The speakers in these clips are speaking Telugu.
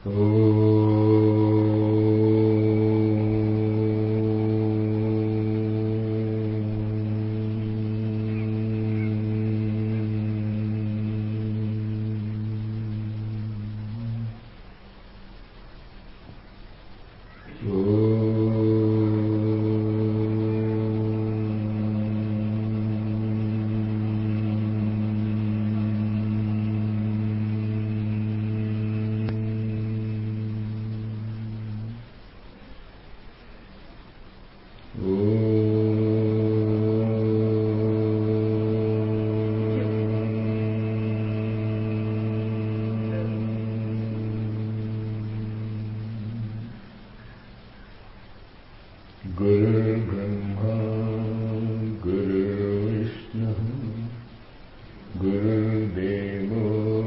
गुरुर्ब्रह्मा गुरुर्विष्णुः गुरुर्देवो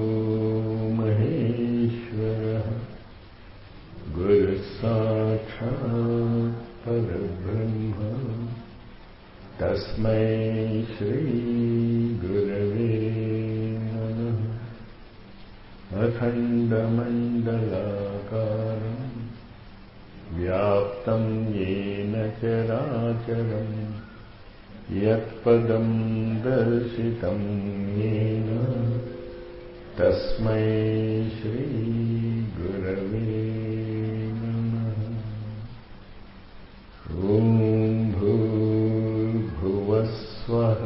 महेश्वरः गुरुः साक्षात् परब्रह्म तस्मै श्रीगुरवे नमः अखण्डमण्डलाकारम् व्याप्तं येन चराचरम् यत्पदं दर्शितं येन तस्मै श्रीगुरवे नमः ॐ भूर्भुवस्वः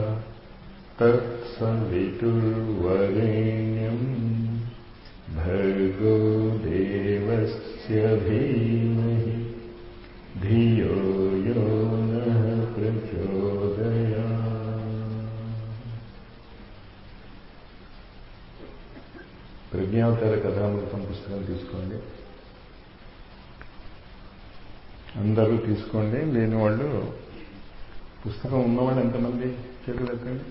तत्सवितुर्वरेण्यम् भर्गो देवस्य धीमहि धियो यो नः ప్రచోదయా ప్రజ్ఞావతార కథామృతం పుస్తకం తీసుకోండి అందరూ తీసుకోండి లేని వాళ్ళు పుస్తకం ఉన్నవాళ్ళు ఎంతమంది చేతులు ఎత్తండి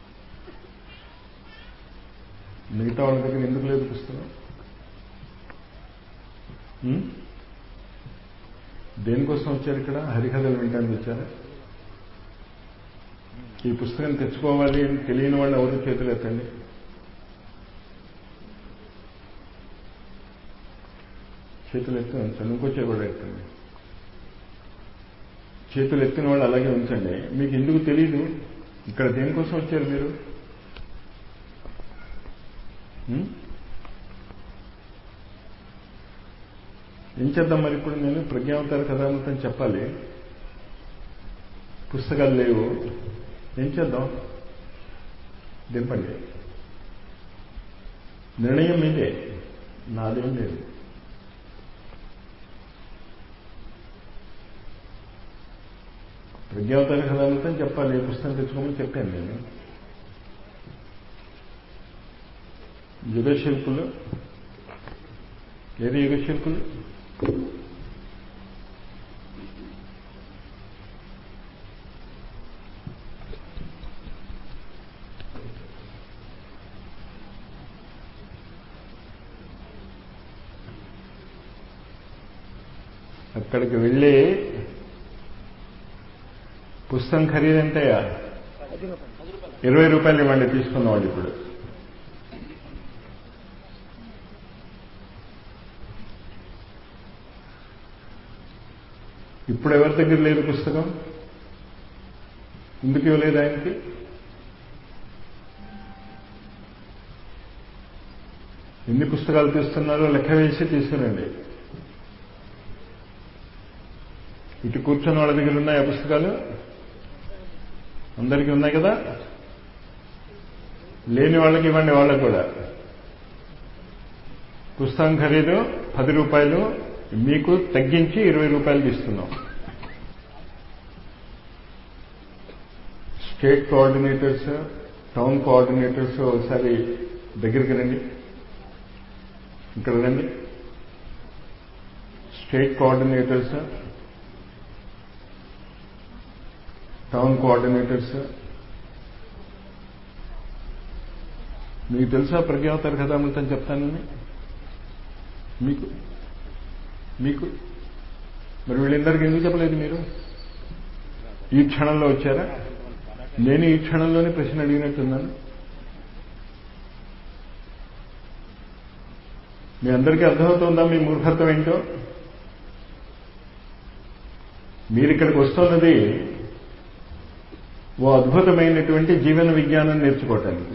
మిగతా వాళ్ళ దగ్గర ఎందుకు లేదు పుస్తకం ఉం? దేనికోసం వచ్చారు ఇక్కడ హరికథలు వినటానికి వచ్చారా ఈ పుస్తకం తెచ్చుకోవాలి అని తెలియని వాళ్ళు ఎవరు చేతులు ఎత్తండి చేతులు ఎత్తి ఉంచండి ఇంకో చేతి కూడా ఎత్తండి చేతులు ఎత్తిన వాళ్ళు అలాగే ఉంచండి మీకు ఎందుకు తెలియదు ఇక్కడ దేనికోసం వచ్చారు మీరు ఉం? ఏం చేద్దాం మరి ఇప్పుడు నేను ప్రజ్ఞావతార కథామృతం చెప్పాలి పుస్తకాలు లేవు ఏం చేద్దాం దింపండి నిర్ణయం మీదే నాదేం లేదు ప్రజ్ఞావతార కథామృతం చెప్పాలి ఏ పుస్తకం తెచ్చుకోమని చెప్పాను నేను యుగశిల్పులు ఏది యుగశిల్పులు అక్కడికి వెళ్ళి పుస్తకం ఖరీదు ఎంతయ్యా ఇరవై రూపాయలు ఇవ్వండి తీసుకున్నవాడు ఇప్పుడు ఇప్పుడు ఎవరి దగ్గర లేదు పుస్తకం ఎందుకు ఇవ్వలేదు ఆయనకి ఎన్ని పుస్తకాలు తీస్తున్నారో లెక్క వేసి తీసుకురండి ఇటు కూర్చున్న వాళ్ళ దగ్గర ఉన్నాయి ఆ పుస్తకాలు అందరికీ ఉన్నాయి కదా లేని వాళ్ళకి ఇవ్వండి వాళ్ళకి కూడా పుస్తకం ఖరీదు పది రూపాయలు మీకు తగ్గించి ఇరవై రూపాయలకి ఇస్తున్నాం స్టేట్ కోఆర్డినేటర్స్ టౌన్ కోఆర్డినేటర్స్ ఒకసారి దగ్గరికి రండి ఇక్కడ రండి స్టేట్ కోఆర్డినేటర్స్ టౌన్ కోఆర్డినేటర్స్ మీకు తెలుసా ప్రజ్ఞావతార కథామృతం చెప్తానని మీకు మీకు మరి వీళ్ళందరికీ ఎందుకు చెప్పలేదు మీరు ఈ క్షణంలో వచ్చారా నేను ఈ క్షణంలోనే ప్రశ్న అడిగినట్టున్నాను మీ అందరికీ అర్థమవుతుందా మీ మూర్ఖత్వం ఏంటో మీరు ఇక్కడికి వస్తున్నది ఓ అద్భుతమైనటువంటి జీవన విజ్ఞానం నేర్చుకోవటానికి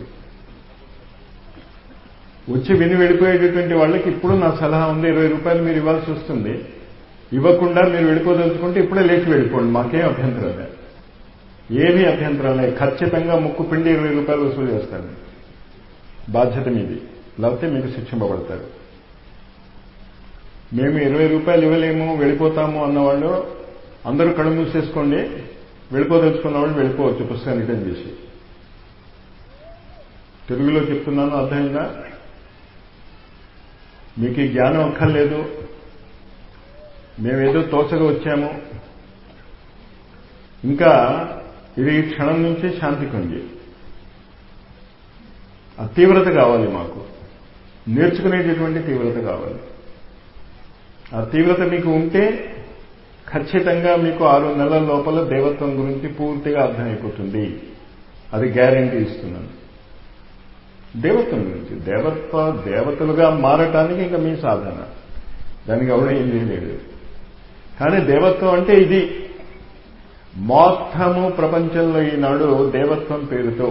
వచ్చి విని వెళ్ళిపోయేటటువంటి వాళ్ళకి ఇప్పుడు నా సలహా ఉంది ఇరవై రూపాయలు మీరు ఇవ్వాల్సి వస్తుంది ఇవ్వకుండా మీరు వెళ్ళిపోదలుచుకుంటే ఇప్పుడే లేచి వెళ్ళిపోండి మాకేం అభ్యంతరం లేదు ఏమీ అభ్యంతరం లేదు ఖచ్చితంగా ముక్కు పిండి ఇరవై రూపాయలు వసూలు చేస్తాను బాధ్యత మీది లేకపోతే మీకు శిక్షింపబడతారు మేము ఇరవై రూపాయలు ఇవ్వలేము వెళ్ళిపోతాము అన్నవాళ్ళు అందరూ కళ్ళు మూసేసుకోండి వెళ్ళిపోదలుచుకున్న వాళ్ళు వెళ్ళిపోవచ్చు పుస్తకం రిటర్న్ చేసి తెలుగులో చెప్తున్నాను అర్థమైందా మీకు ఈ జ్ఞానం అక్కర్లేదు మేమేదో తోచగా వచ్చాము ఇంకా ఇది ఈ క్షణం నుంచి శాంతికి ఉంది ఆ తీవ్రత కావాలి మాకు నేర్చుకునేటటువంటి తీవ్రత కావాలి ఆ తీవ్రత మీకు ఉంటే ఖచ్చితంగా మీకు ఆరు నెలల లోపల దేవత్వం గురించి పూర్తిగా అర్థమైపోతుంది అది గ్యారంటీ ఇస్తున్నాను దేవత్వం గురించి దేవత్వ దేవతలుగా మారటానికి ఇంకా మీ సాధన దానికి ఎవడో ఏం చేయలేడు కానీ దేవత్వం అంటే ఇది మొత్తము ప్రపంచంలో ఈనాడు దేవత్వం పేరుతో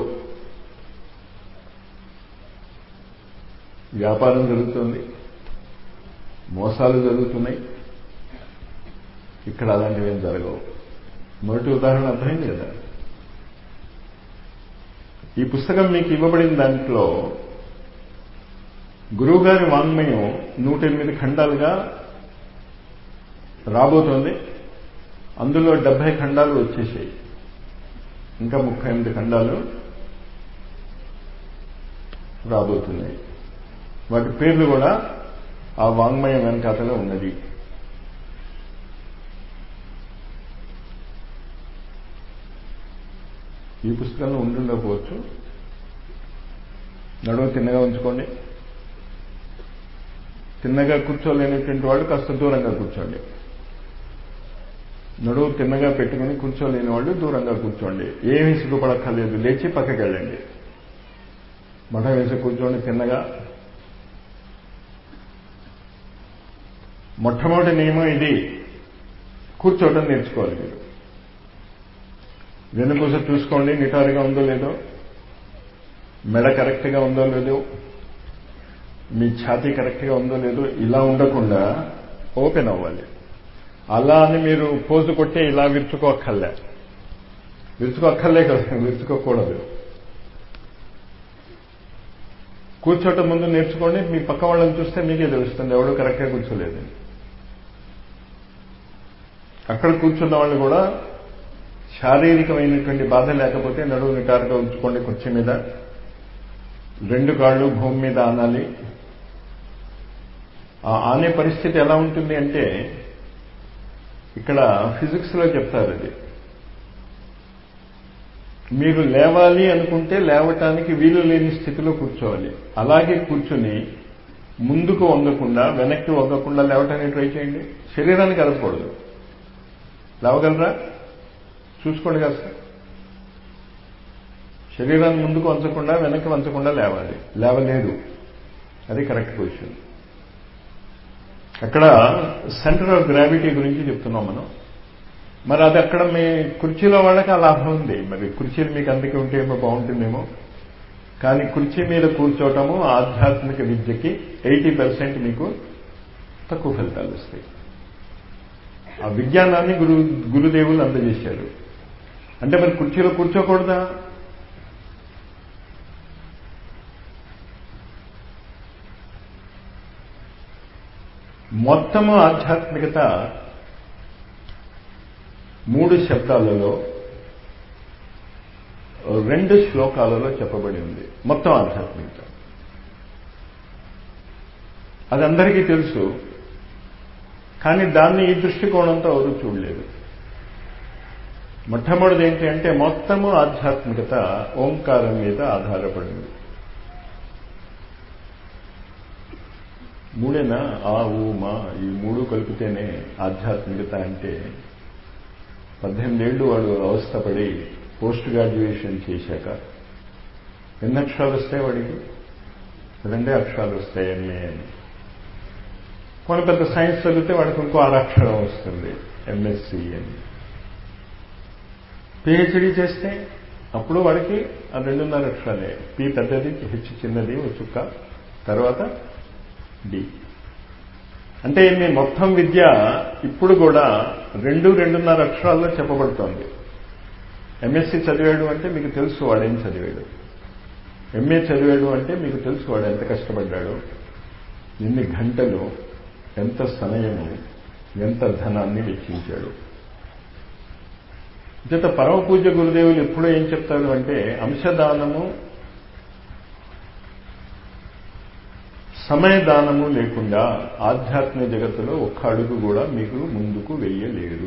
వ్యాపారం జరుగుతుంది మోసాలు జరుగుతున్నాయి ఇక్కడ అలాంటివి ఏం జరగవు మొదటి ఉదాహరణ అర్థమైంది కదా ఈ పుస్తకం మీకు ఇవ్వబడిన దాంట్లో గురువుగారి వాంగ్మయం నూట ఎనిమిది ఖండాలుగా రాబోతోంది అందులో డెబ్బై ఖండాలు వచ్చేసాయి ఇంకా ముప్పై ఎనిమిది ఖండాలు రాబోతున్నాయి వాటి పేర్లు కూడా ఆ వాంగ్మయం వెనకాతలో ఉన్నది ఈ పుస్తకంలో ఉండుండకపోవచ్చు నడువు తిన్నగా ఉంచుకోండి తిన్నగా కూర్చోలేనటువంటి వాళ్ళు కాస్త దూరంగా కూర్చోండి నడువు తిన్నగా పెట్టుకుని కూర్చోలేని వాళ్ళు దూరంగా కూర్చోండి ఏమీ సిగ్గుపడక్కర్లేదు లేచి పక్కకి వెళ్ళండి మఠం వేసి కూర్చోండి తిన్నగా మొట్టమొదటి నియమం ఇది కూర్చోవటం నేర్చుకోవాలి మీరు వెనుపూస చూసుకోండి నిటారుగా ఉందో లేదో మెడ కరెక్ట్గా ఉందో లేదో మీ ఛాతీ కరెక్ట్గా ఉందో లేదో ఇలా ఉండకుండా ఓపెన్ అవ్వాలి అలా అని మీరు పోజు కొట్టి ఇలా విరుచుకోక్కర్లే విరుచుకోక్కర్లే కదా విరుచుకోకూడదు కూర్చోటం ముందు నేర్చుకోండి మీ పక్క వాళ్ళని చూస్తే మీకే తెలుస్తుంది ఎవడు కరెక్ట్గా కూర్చోలేదు అక్కడ కూర్చున్న వాళ్ళు కూడా శారీరకమైనటువంటి బాధ లేకపోతే నడువు నిటారుగా ఉంచుకోండి కుర్చీ మీద రెండు కాళ్ళు భూమి మీద ఆనాలి ఆ ఆనే పరిస్థితి ఎలా ఉంటుంది అంటే ఇక్కడ ఫిజిక్స్లో చెప్తారు అది మీరు లేవాలి అనుకుంటే లేవటానికి వీలు లేని స్థితిలో కూర్చోవాలి అలాగే కూర్చుని ముందుకు వంగకుండా వెనక్కి వంగకుండా లేవటానికి ట్రై చేయండి శరీరానికి కలపకూడదు లేవగలరా చూసుకోండి కాస్త శరీరాన్ని ముందుకు వంచకుండా వెనక్కి వంచకుండా లేవాలి లేవలేదు అది కరెక్ట్ పొజిషన్ అక్కడ సెంటర్ ఆఫ్ గ్రావిటీ గురించి చెప్తున్నాం మనం మరి అది అక్కడ మీ కుర్చీలో వాళ్ళకి ఆ లాభం ఉంది మరి కుర్చీలు మీకు అందుకే ఉంటే ఏమో బాగుంటుందేమో కానీ కుర్చీ మీద కూర్చోవటము ఆధ్యాత్మిక విద్యకి ఎయిటీ పర్సెంట్ మీకు తక్కువ ఫలితాలు వస్తాయి ఆ విజ్ఞానాన్ని గురు గురుదేవులు అందజేశారు అంటే మరి కుర్చీలో కూర్చోకూడదా మొత్తము ఆధ్యాత్మికత మూడు శబ్దాలలో రెండు శ్లోకాలలో చెప్పబడి ఉంది మొత్తం ఆధ్యాత్మికత అది అందరికీ తెలుసు కానీ దాన్ని ఈ దృష్టికోణంతో ఎవరు చూడలేదు మొట్టమొదటిది ఏంటి అంటే మొత్తము ఆధ్యాత్మికత ఓంకారం మీద ఆధారపడింది మూడేనా ఆ ఊ మా ఈ మూడు కలిపితేనే ఆధ్యాత్మికత అంటే పద్దెనిమిదేళ్లు వాడు అవస్థపడి పోస్ట్ గ్రాడ్యుయేషన్ చేశాక ఎన్ని అక్షరాలు వస్తాయి వాడికి రెండే అక్షరాలు వస్తాయి ఎంఏ అని కొన్ని పెద్ద సైన్స్ చదివితే వాడికి ఇంకో అరక్షరం వస్తుంది ఎంఎస్సి అని పిహెచ్డి చేస్తే అప్పుడు వాడికి ఆ రెండున్నర అక్షరాలే పి పెద్దది హెచ్ చిన్నది ఓ చుక్క తర్వాత డి అంటే మీ మొత్తం విద్య ఇప్పుడు కూడా రెండు రెండున్నర అక్షరాల్లో చెప్పబడుతోంది ఎంఎస్సి చదివాడు అంటే మీకు తెలుసు వాడేం చదివాడు ఎంఏ చదివాడు అంటే మీకు తెలుసు వాడు ఎంత కష్టపడ్డాడు ఎన్ని గంటలు ఎంత సమయము ఎంత ధనాన్ని వెచ్చించాడు జత పరమ పూజ్య గురుదేవులు ఎప్పుడూ ఏం చెప్తారు అంటే అంశదానము సమయదానము లేకుండా ఆధ్యాత్మిక జగత్తులో ఒక్క అడుగు కూడా మీకు ముందుకు వెయ్యలేరు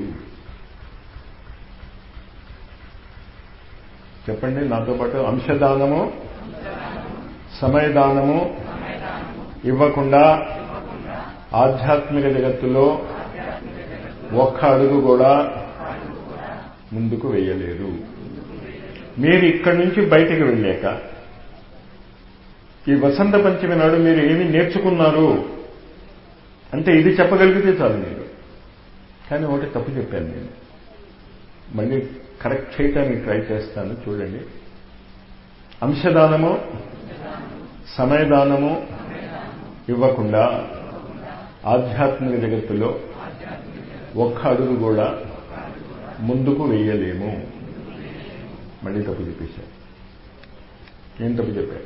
చెప్పండి నాతో పాటు అంశదానము సమయదానము ఇవ్వకుండా ఆధ్యాత్మిక జగత్తులో ఒక్క అడుగు కూడా ముందుకు వేయలేరు మీరు ఇక్కడి నుంచి బయటికి వెళ్ళాక ఈ వసంత పంచమి నాడు మీరు ఏమి నేర్చుకున్నారు అంటే ఇది చెప్పగలిగితే చాలు మీరు కానీ ఒకటి తప్పు చెప్పాను నేను మళ్ళీ కరెక్ట్ చేయటానికి ట్రై చేస్తాను చూడండి అంశదానము సమయదానము ఇవ్వకుండా ఆధ్యాత్మిక జగత్తులో ఒక్క అడుగు కూడా ముందుకు వెయ్యలేము మళ్ళీ తప్పు చెప్పేశారు ఏం తప్పు చెప్పారు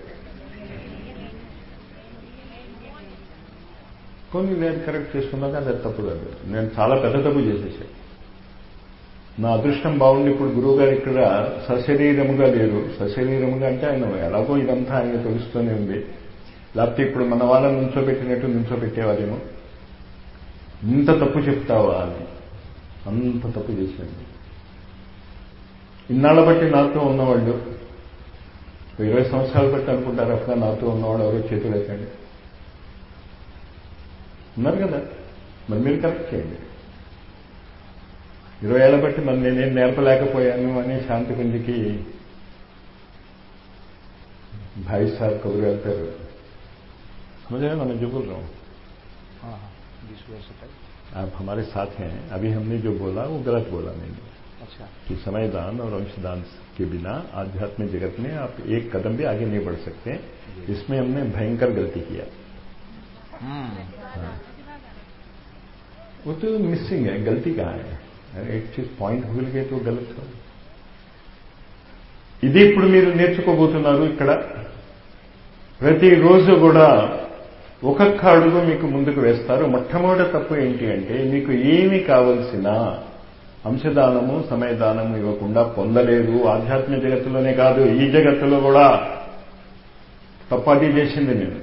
కొన్ని నేను కరెక్ట్ చేసుకున్నాక అది తప్పు కాదు నేను చాలా పెద్ద తప్పు చేసేసాను నా అదృష్టం బాగుండి ఇప్పుడు గురువు గారు ఇక్కడ సశరీరముగా లేరు సశరీరముగా అంటే ఆయన ఎలాగో ఇదంతా ఆయన తెలుస్తూనే ఉంది లేకపోతే ఇప్పుడు మన వాళ్ళని నుంచోబెట్టినట్టు నుంచోబెట్టేవారేమో ఇంత తప్పు చెప్తావా అని అంత తప్పు చేశాను ఇన్నాళ్ళ బట్టి నాతో ఉన్నవాళ్ళు ఇరవై సంవత్సరాలు బట్టి అనుకుంటారు అక్కడ నాతో ఉన్నవాళ్ళు ఎవరో చేతులు ఎత్తండి ఉన్నారు కదా మరి మీరు కరెక్ట్ చేయండి ఇరవై ఏళ్ళ బట్టి మరి నేనేం నేర్పలేకపోయాను అని శాంతి కుంజికి भाई साहब कबूर వెళ్తారు समझ रहे मैंने जो बोल रहा हूँ हाँ हाँ बीस वर्ष तक आप हमारे साथ हैं अभी हमने जो बोला वो गलत बोला मैंने अच्छा कि समयदान और अंशदान के बिना आध्यात्मिक जगत में आप एक कदम भी आगे नहीं बढ़ सकते इसमें हमने भयंकर गलती किया हम्म हाँ। वो तो मिसिंग है गलती कहाँ है अरे एक चीज పాయింట్ భూల్ గए तो गलत हो ఇది ఇప్పుడు మీరు నేర్చుకోబోతున్నారు ఇక్కడ ప్రతిరోజు కూడా ఒక్కొక్క అడుగు మీకు ముందుకు వేస్తారు మొట్టమొదటి తప్పు ఏంటి అంటే మీకు ఏమి కావలసిన అంశదానము సమయదానము ఇవ్వకుండా పొందలేదు ఆధ్యాత్మిక జగత్తులోనే కాదు ఈ జగత్తులో కూడా తప్పాటి చేసింది నేను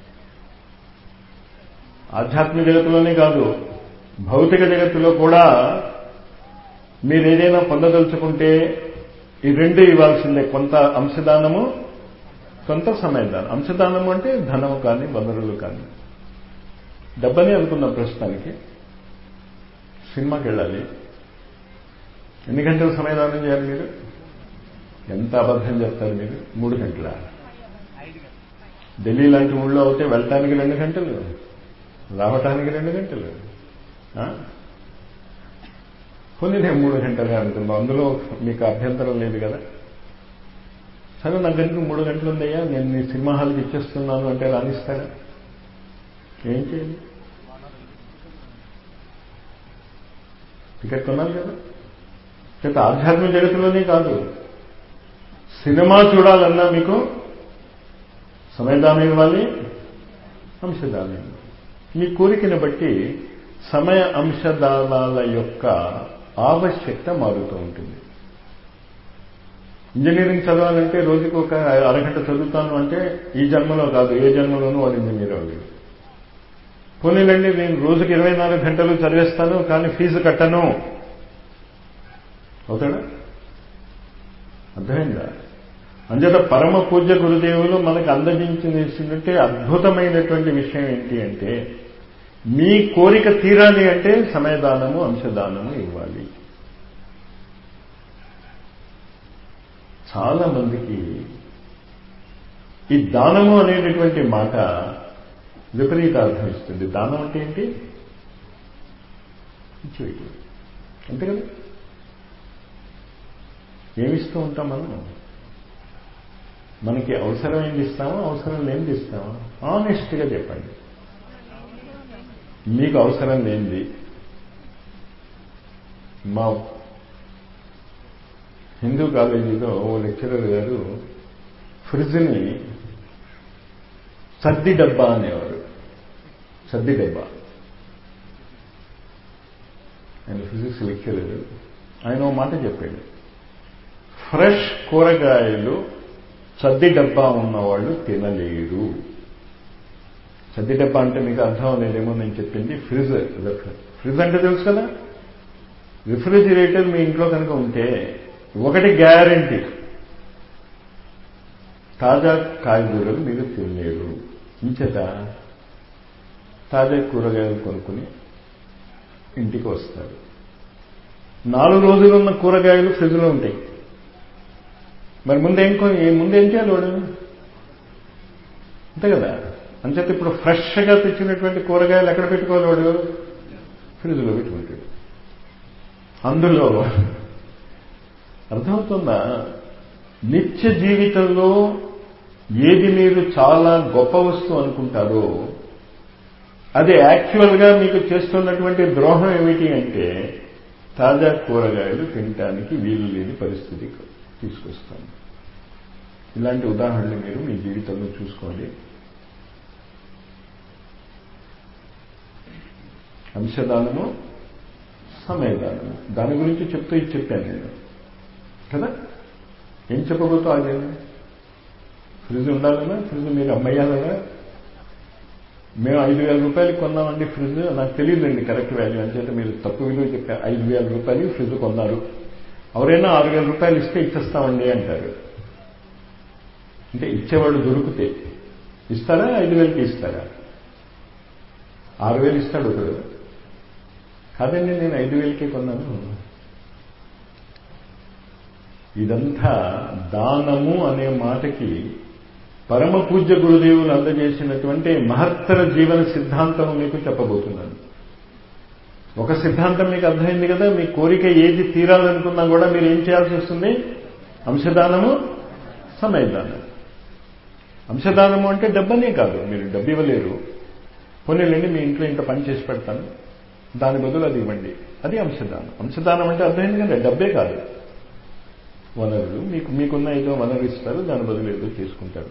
ఆధ్యాత్మిక జగత్తులోనే కాదు భౌతిక జగత్తులో కూడా మీరు ఏదైనా పొందదలుచుకుంటే ఈ రెండు ఇవ్వాల్సిందే కొంత అంశదానము కొంత సమయదానం అంశదానము అంటే ధనము కానీ వనరులు కానీ డబ్బని అనుకున్న ప్రస్తుతానికి సినిమాకి వెళ్ళాలి ఎన్ని గంటలు సమయదానం చేయాలి మీరు ఎంత అబద్ధం చెప్తారు మీరు మూడు గంటల ఢిల్లీ లాంటి ఊళ్ళో అయితే వెళ్ళటానికి రెండు గంటలు రావటానికి రెండు గంటలు ఆ? కొన్ని నేను మూడు గంటలుగా అనుకున్నాను అందులో మీకు అభ్యంతరం లేదు కదా సరే నా గంటకు మూడు గంటలు ఉందయ్యా నేను నీ సినిమా హాల్కి ఇచ్చేస్తున్నాను అంటే రాణిస్తాడా ఏం చేయాలి టికెట్ కొన్నాను కదా చేత ఆధ్యాత్మిక జగత్తులోనే కాదు సినిమా చూడాలన్నా మీకు సమయదానం ఇవ్వాలి అంశదానం ఇవ్వాలి. మీ కోరికను బట్టి సమయ అంశదానాల యొక్క ఆవశ్యకత మారుతూ ఉంటుంది ఇంజనీరింగ్ చదవాలంటే రోజుకి ఒక అరగంట చదువుతాను అంటే ఈ జన్మలో కాదు ఏ జన్మలోనూ వాడు ఇంజనీర్ అవ్వలేదు పోనీలండి నేను రోజుకి ఇరవై నాలుగు గంటలు చదివేస్తాను కానీ ఫీజు కట్టను అవుతాడా అర్థమైందా అంచేత పరమ పూజ్య గురుదేవులు మనకు అందజేసినట్టే అద్భుతమైనటువంటి విషయం ఏంటి అంటే మీ కోరిక తీరాలి అంటే సమయదానము అంశదానము ఇవ్వాలి చాలా మందికి ఈ దానము అనేటటువంటి మాట విపరీత అర్థం ఇస్తుంది దానం అంటే ఏంటి ఇచ్చేయటం అంతే కదా ఏమిస్తూ ఉంటాం మనం మనకి అవసరమైంది ఇస్తామా అవసరం లేనిది ఇస్తామా ఆనెస్ట్గా చెప్పండి మీకు అవసరం లేనిది మా హిందూ కాలేజీలో ఓ లెక్చరర్ గారు ఫ్రిడ్జ్ని సద్ది డబ్బా అనేవారు సద్ది డబ్బా ఆయన ఫిజిక్స్ లెక్చరర్ ఆయన ఓ మాట చెప్పాడు ఫ్రెష్ కూరగాయలు సద్ది డబ్బా ఉన్నవాళ్ళు తినలేరు సద్ది డబ్బా అంటే మీకు అర్థం లేదేమో నేను చెప్పింది ఫ్రిజ్ ఫ్రిజ్ అంటే తెలుసు కదా రిఫ్రిజిరేటర్ మీ ఇంట్లో కనుక ఉంటే ఒకటి గ్యారంటీ తాజా కాయగూరలు మీరు తినలేరు ఇంచేత తాజా కూరగాయలు కొనుక్కుని ఇంటికి వస్తారు నాలుగు రోజులు ఉన్న కూరగాయలు ఫ్రిడ్జ్లో ఉంటాయి మరి ముందేం ముందేం చేయాలి వాడు అంతే కదా అంచేత ఇప్పుడు ఫ్రెష్గా తెచ్చినటువంటి కూరగాయలు ఎక్కడ పెట్టుకోవాలి వాడు ఫ్రిడ్జ్లో పెట్టుకుంటాడు అందులో అర్థమవుతుందా నిత్య జీవితంలో ఏది మీరు చాలా గొప్ప వస్తువు అనుకుంటారో అది యాక్చువల్గా మీకు చేస్తున్నటువంటి ద్రోహం ఏమిటి అంటే తాజా కూరగాయలు తినటానికి వీలు లేని పరిస్థితి తీసుకొస్తాను ఇలాంటి ఉదాహరణలు మీరు మీ జీవితంలో చూసుకోండి అంశదానము సమయదానము దాని గురించి చెప్తూ ఇది చెప్పాను నేను కదా ఏం చెప్పబోతూ ఆగాను ఫ్రిడ్జ్ ఉండాలనా ఫ్రిడ్జ్ మీరు అమ్మయ్యాలనా మేము ఐదు వేల రూపాయలకి కొన్నామండి ఫ్రిడ్జ్ నాకు తెలియదండి కరెక్ట్ వాల్యూ అంచేత మీరు తప్పు విలువ చెప్పారు ఐదు వేల రూపాయలు ఫ్రిడ్జ్ కొన్నారు ఎవరైనా ఆరు వేల రూపాయలు ఇస్తే ఇచ్చేస్తామండి అంటారు అంటే ఇచ్చేవాడు దొరికితే ఇస్తారా ఐదు వేలకి ఇస్తారా ఆరు వేలు ఇస్తాడు ఒకడు కాదండి నేను ఐదు వేలకే కొన్నాను ఇదంతా దానము అనే మాటకి పరమ పూజ్య గురుదేవులు అందజేసినటువంటి మహత్తర జీవన సిద్ధాంతం మీకు చెప్పబోతున్నాను ఒక సిద్ధాంతం మీకు అర్థమైంది కదా మీ కోరిక ఏది తీరాలనుకున్నా కూడా మీరు ఏం చేయాల్సి వస్తుంది అంశదానము సమయదానం అంశదానము అంటే డబ్బనే కాదు మీరు డబ్బు ఇవ్వలేరు పోనీలండి మీ ఇంట్లో ఇంత పని చేసి పెడతాను దాని బదులు అది ఇవ్వండి అది అంశదానం అంశదానం అంటే అర్థమైంది కదా డబ్బే కాదు వనరులు మీకు మీకున్న ఏదో వనరు ఇస్తారు దాని బదులు ఏదో చేసుకుంటారు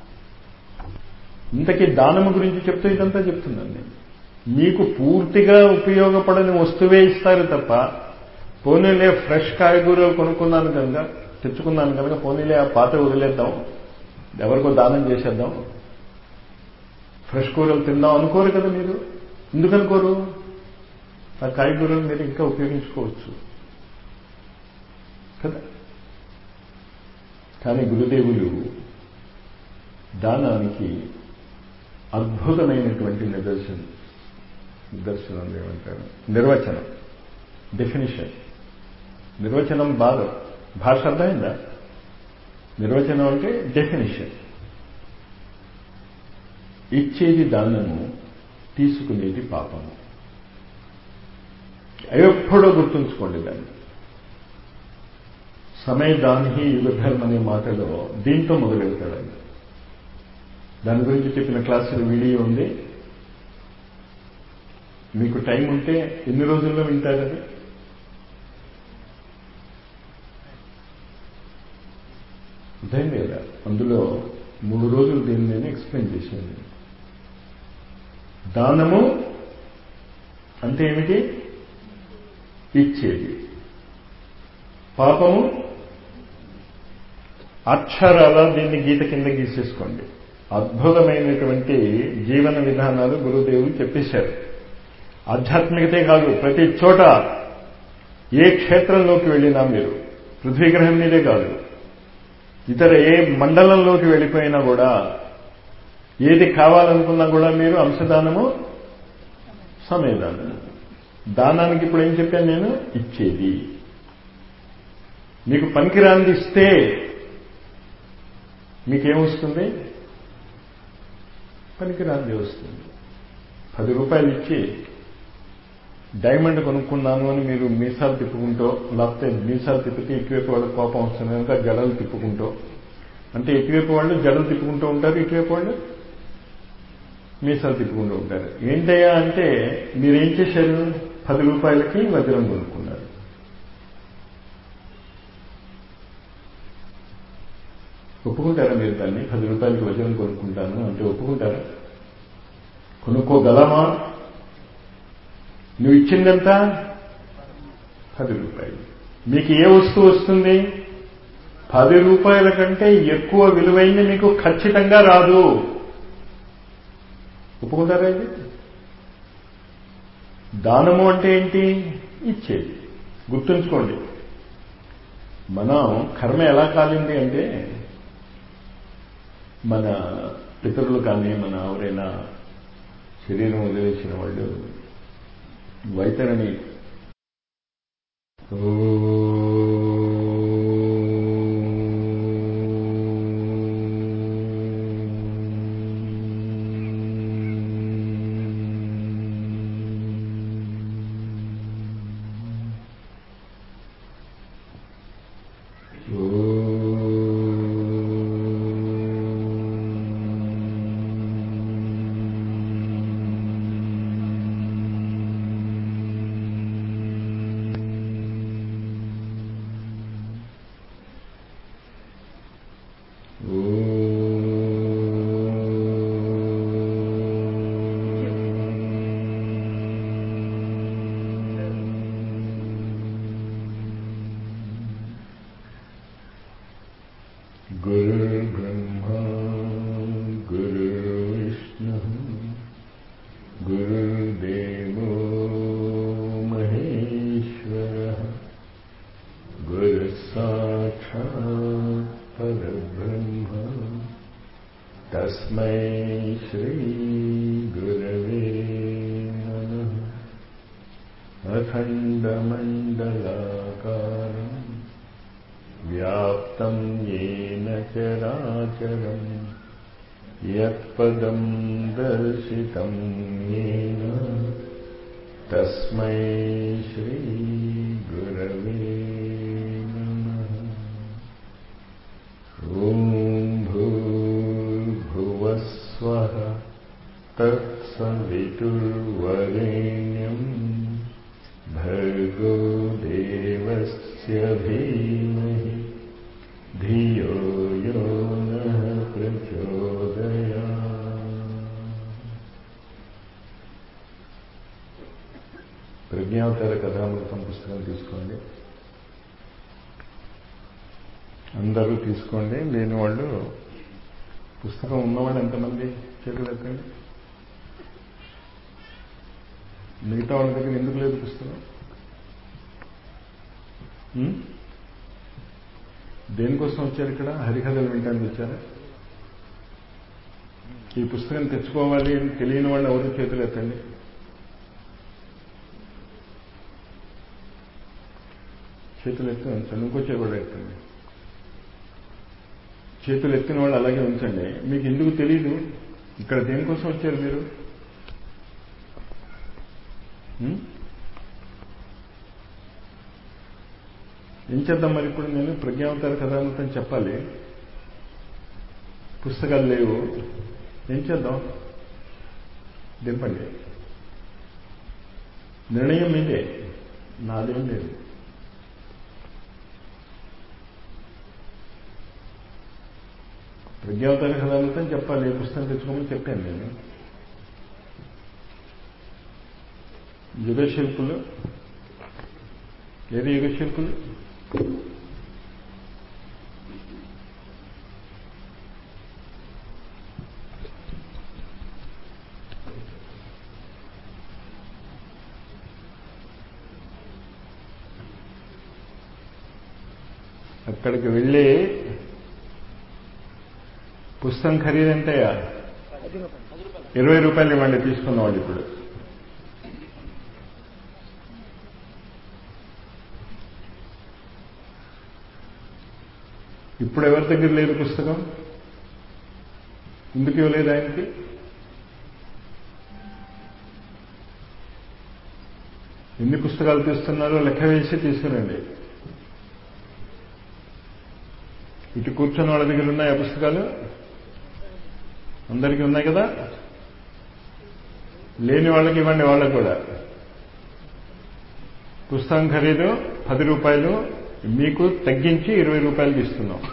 ఇంతకీ దానము గురించి చెప్తూ ఇదంతా చెప్తున్నాను నేను మీకు పూర్తిగా ఉపయోగపడని వస్తువే ఇస్తారు తప్ప పోనీలే ఫ్రెష్ కాయగూరలు కొనుక్కున్నాను కనుక తెచ్చుకున్నాను కనుక పోనీలే ఆ పాత వదిలేద్దాం ఎవరికో దానం చేసేద్దాం ఫ్రెష్ కూరలు తిందాం అనుకోరు కదా మీరు ఎందుకు అనుకోరు ఆ కాయగూరలు మీరు ఇంకా ఉపయోగించుకోవచ్చు కదా కానీ గురుదేవులు దానానికి అద్భుతమైనటువంటి నిదర్శనం నిదర్శనం ఏమంటారు నిర్వచనం డెఫినిషన్ నిర్వచనం బాగా భాష అర్థమైందా నిర్వచనం అంటే డెఫినిషన్ ఇచ్చేది దానము తీసుకునేది పాపము ఎప్పుడో గుర్తుంచుకోండి దాన్ని సమయ దాని యుగధర్మ అనే మాటలో దీంతో మొదలెడతాడండి దాని గురించి చెప్పిన క్లాసులు వీడియో ఉంది మీకు టైం ఉంటే ఎన్ని రోజుల్లో వింటారది అర్థమైంది కదా అందులో మూడు రోజులు దీన్ని నేను ఎక్స్ప్లెయిన్ చేశాను దానము అంటే ఏమిటి ఇచ్చేది పాపము అక్షరాల దీన్ని గీత కింద గీసేసుకోండి అద్భుతమైనటువంటి జీవన విధానాలు గురుదేవులు చెప్పేశారు ఆధ్యాత్మికతే కాదు ప్రతి చోట ఏ క్షేత్రంలోకి వెళ్ళినా మీరు పృథ్వీగ్రహం మీదే కాదు ఇతర ఏ మండలంలోకి వెళ్ళిపోయినా కూడా ఏది కావాలనుకున్నా కూడా మీరు అంశదానము సమయదానము దానానికి ఇప్పుడు ఏం చెప్పాను నేను ఇచ్చేది మీకు పనికిరాంది ఇస్తే మీకేమొస్తుంది పనికిరాంది వస్తుంది పది రూపాయలు ఇచ్చి డైమండ్ కొనుక్కున్నాను అని మీరు మీసాలు తిప్పుకుంటూ లేకపోతే మీసాలు తిప్పితే ఇటువైపు వాళ్ళకి కోపం వస్తుంది కనుక జడలు తిప్పుకుంటూ అంటే ఇటువైపు వాళ్ళు జడలు తిప్పుకుంటూ ఉంటారు ఇటువైపు వాళ్ళు మీసాలు తిప్పుకుంటూ ఉంటారు ఏంటయ్యా అంటే మీరేం చేశారు పది రూపాయలకి వజ్రం కొనుక్కున్నారు ఒప్పుకుంటారా మీరు దాన్ని పది రూపాయలకి వజ్రం కొనుక్కుంటాను అంటే ఒప్పుకుంటారా కొనుక్కోగలమా నువ్వు ఇచ్చిందంత పది రూపాయలు మీకు ఏ వస్తువు వస్తుంది పది రూపాయల కంటే ఎక్కువ విలువైంది మీకు ఖచ్చితంగా రాదు ఒప్పుకుంటారా ఇది దానము అంటే ఏంటి ఇచ్చేది గుర్తుంచుకోండి మనం కర్మ ఎలా కాలింది అంటే మన పితరులు కానీ మన ఎవరైనా శరీరం వదిలేసిన వాళ్ళు వైతరణి गुरुर्ब्रह्मा गुरुर्विष्णुः गुरुर्देवो महेश्वरः गुरुः साक्षात् परब्रह्म तस्मै श्रीगुरवे नमः अखण्डमण्डलाकारम् व्याप्तं येन चराचरम् यत्पदं दर्शितं येन तस्मै श्रीगुरवे नमः ॐ भूर्भुवस्वः तत्सवितुर्वरेण्यम् भर्गो देवस्य धीमहि धियो यो नः ప్రచోదయా ప్రజ్ఞావతార కథామృతం పుస్తకం తీసుకోండి అందరూ తీసుకోండి లేని వాళ్ళు పుస్తకం ఉన్నవాళ్ళు ఎంతమంది చేతులు ఎత్తండి మిగతా వాళ్ళ దగ్గర ఎందుకు లేదు పుస్తకం ఉం? దేనికోసం వచ్చారు ఇక్కడ హరికథలు వినటానికి వచ్చారా ఈ పుస్తకం తెచ్చుకోవాలి అని తెలియని వాళ్ళు ఎవరు చేతులు ఎత్తండి చేతులు ఎత్తి ఉంచండి ఇంకో చేతి కూడా ఎత్తండి చేతులు ఎత్తిన వాళ్ళు అలాగే ఉంచండి మీకు ఎందుకు తెలియదు ఇక్కడ దేనికోసం వచ్చారు మీరు ఉం? ఏం చేద్దాం మరి ఇప్పుడు నేను ప్రజ్ఞావతార కథామృతం చెప్పాలి పుస్తకాలు లేవు ఏం చేద్దాం దింపండి నిర్ణయం మీదే నాదేం లేదు ప్రజ్ఞావతార కథామృతం చెప్పాలి ఏ పుస్తకం తెచ్చుకోమని చెప్పాను నేను యుగశిల్పులు ఏది యుగశిల్పులు అక్కడికి వెళ్ళి పుస్తకం ఖరీదు ఎంతయ్యా ఇరవై రూపాయలు ఇవ్వండి తీసుకున్నవాళ్ళు ఇప్పుడు ఇప్పుడు ఎవరి దగ్గర లేదు పుస్తకం ఎందుకు ఇవ్వలేదు ఆయనకి ఎన్ని పుస్తకాలు తీస్తున్నారో లెక్క వేసి తీసుకురండి ఇటు కూర్చున్న వాళ్ళ దగ్గర ఉన్నాయి ఆ పుస్తకాలు అందరికీ ఉన్నాయి కదా లేని వాళ్ళకి ఇవ్వండి వాళ్ళకి కూడా పుస్తకం ఖరీదు పది రూపాయలు మీకు తగ్గించి ఇరవై రూపాయలు ఇస్తున్నాం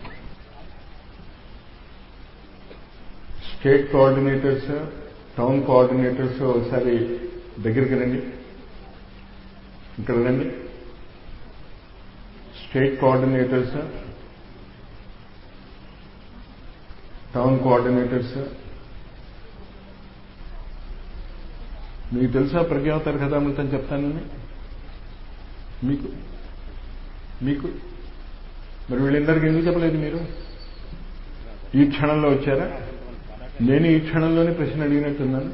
స్టేట్ కోఆర్డినేటర్స్ టౌన్ కోఆర్డినేటర్స్ ఒకసారి దగ్గరికి రండి ఇక్కడ రండి స్టేట్ కోఆర్డినేటర్స్ టౌన్ కోఆర్డినేటర్స్ మీకు తెలుసా ప్రజ్ఞావతార కథామృతం చెప్తానని మీకు మీకు మరి వీళ్ళందరికీ ఎందుకు చెప్పలేదు మీరు ఈ క్షణంలో వచ్చారా నేను ఈ క్షణంలోనే ప్రశ్న అడిగినట్టున్నాను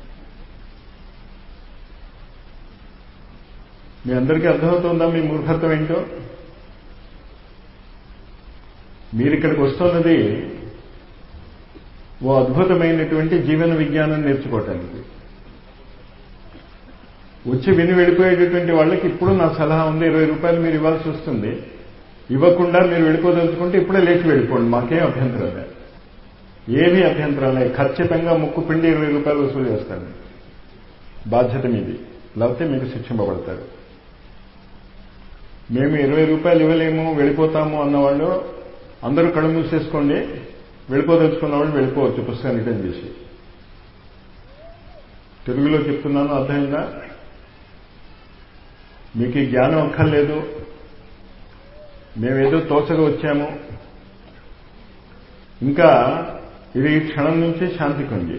మీ అందరికీ అర్థమవుతుందా మీ మూర్ఖత్వం ఏంటో మీరు ఇక్కడికి వస్తున్నది ఓ అద్భుతమైనటువంటి జీవన విజ్ఞానం నేర్చుకోవటానికి వచ్చి విని వెళ్ళిపోయేటటువంటి వాళ్ళకి ఇప్పుడు నా సలహా ఉంది ఇరవై రూపాయలు మీరు ఇవ్వాల్సి వస్తుంది ఇవ్వకుండా మీరు వెళ్ళిపోదలుచుకుంటే ఇప్పుడే లేచి వెళ్ళిపోండి మాకేం అభ్యంతరం లేదు ఏమీ అభ్యంతరం లేదు ఖచ్చితంగా ముక్కు పిండి ఇరవై రూపాయలు వసూలు చేస్తాను బాధ్యత మీది లేకపోతే మీకు శిక్షింపబడతారు మేము ఇరవై రూపాయలు ఇవ్వలేము వెళ్ళిపోతాము అన్నవాళ్ళు అందరూ కళ్ళు మూసేసుకోండి వెళ్ళిపోదలుచుకున్న వాళ్ళు వెళ్ళిపోవచ్చు పుస్తకం రిటర్న్ చేసి తెలుగులో చెప్తున్నాను అర్థమైందా మీకు ఈ జ్ఞానం అక్కర్లేదు మేమేదో తోచగా వచ్చాము ఇంకా ఇది ఈ క్షణం నుంచి శాంతి కొండి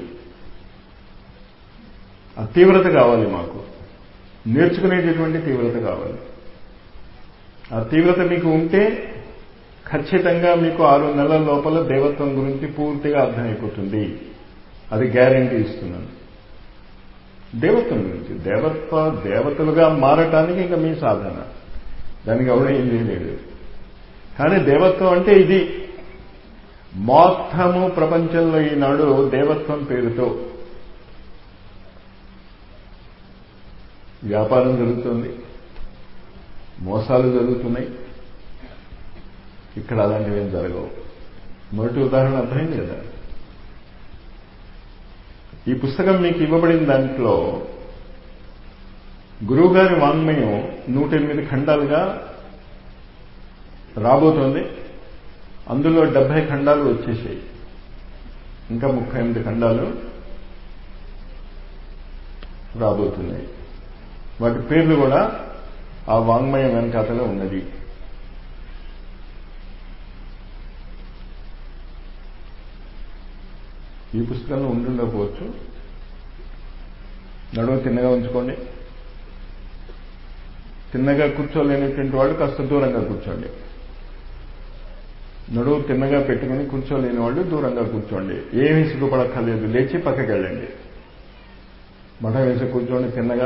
ఆ తీవ్రత కావాలి మాకు నేర్చుకునేటటువంటి తీవ్రత కావాలి ఆ తీవ్రత మీకు ఉంటే ఖచ్చితంగా మీకు ఆరు నెలల లోపల దేవత్వం గురించి పూర్తిగా అర్థమైపోతుంది అది గ్యారంటీ ఇస్తున్నాను దేవత్వం గురించి దేవత్వ దేవతలుగా మారటానికి ఇంకా మీ సాధన దానికి ఎవడో ఏం చేయలేడు కానీ దేవత్వం అంటే ఇది మొత్తము ప్రపంచంలో ఈనాడు దేవత్వం పేరుతో వ్యాపారం జరుగుతుంది మోసాలు జరుగుతున్నాయి ఇక్కడ అలాంటివి ఏం జరగవు మొదటి ఉదాహరణ అర్థమైంది కదా ఈ పుస్తకం మీకు ఇవ్వబడిన దాంట్లో గురువుగారి వాంగ్మయం నూట ఎనిమిది ఖండాలుగా రాబోతోంది అందులో డెబ్బై ఖండాలు వచ్చేసాయి ఇంకా ముప్పై ఎనిమిది ఖండాలు రాబోతున్నాయి వాటి పేర్లు కూడా ఆ వాంగ్మయం వెనకాతలో ఉన్నది ఈ పుస్తకంలో ఉండుండకపోవచ్చు నడువు తిన్నగా ఉంచుకోండి తిన్నగా కూర్చోలేనటువంటి వాళ్ళు కాస్త దూరంగా కూర్చోండి నడువు తిన్నగా పెట్టుకుని కూర్చోలేని వాళ్ళు దూరంగా కూర్చోండి ఏమీ సిగ్గుపడక్కర్లేదు లేచి పక్కకి వెళ్ళండి మఠం వేసి కూర్చోండి తిన్నగా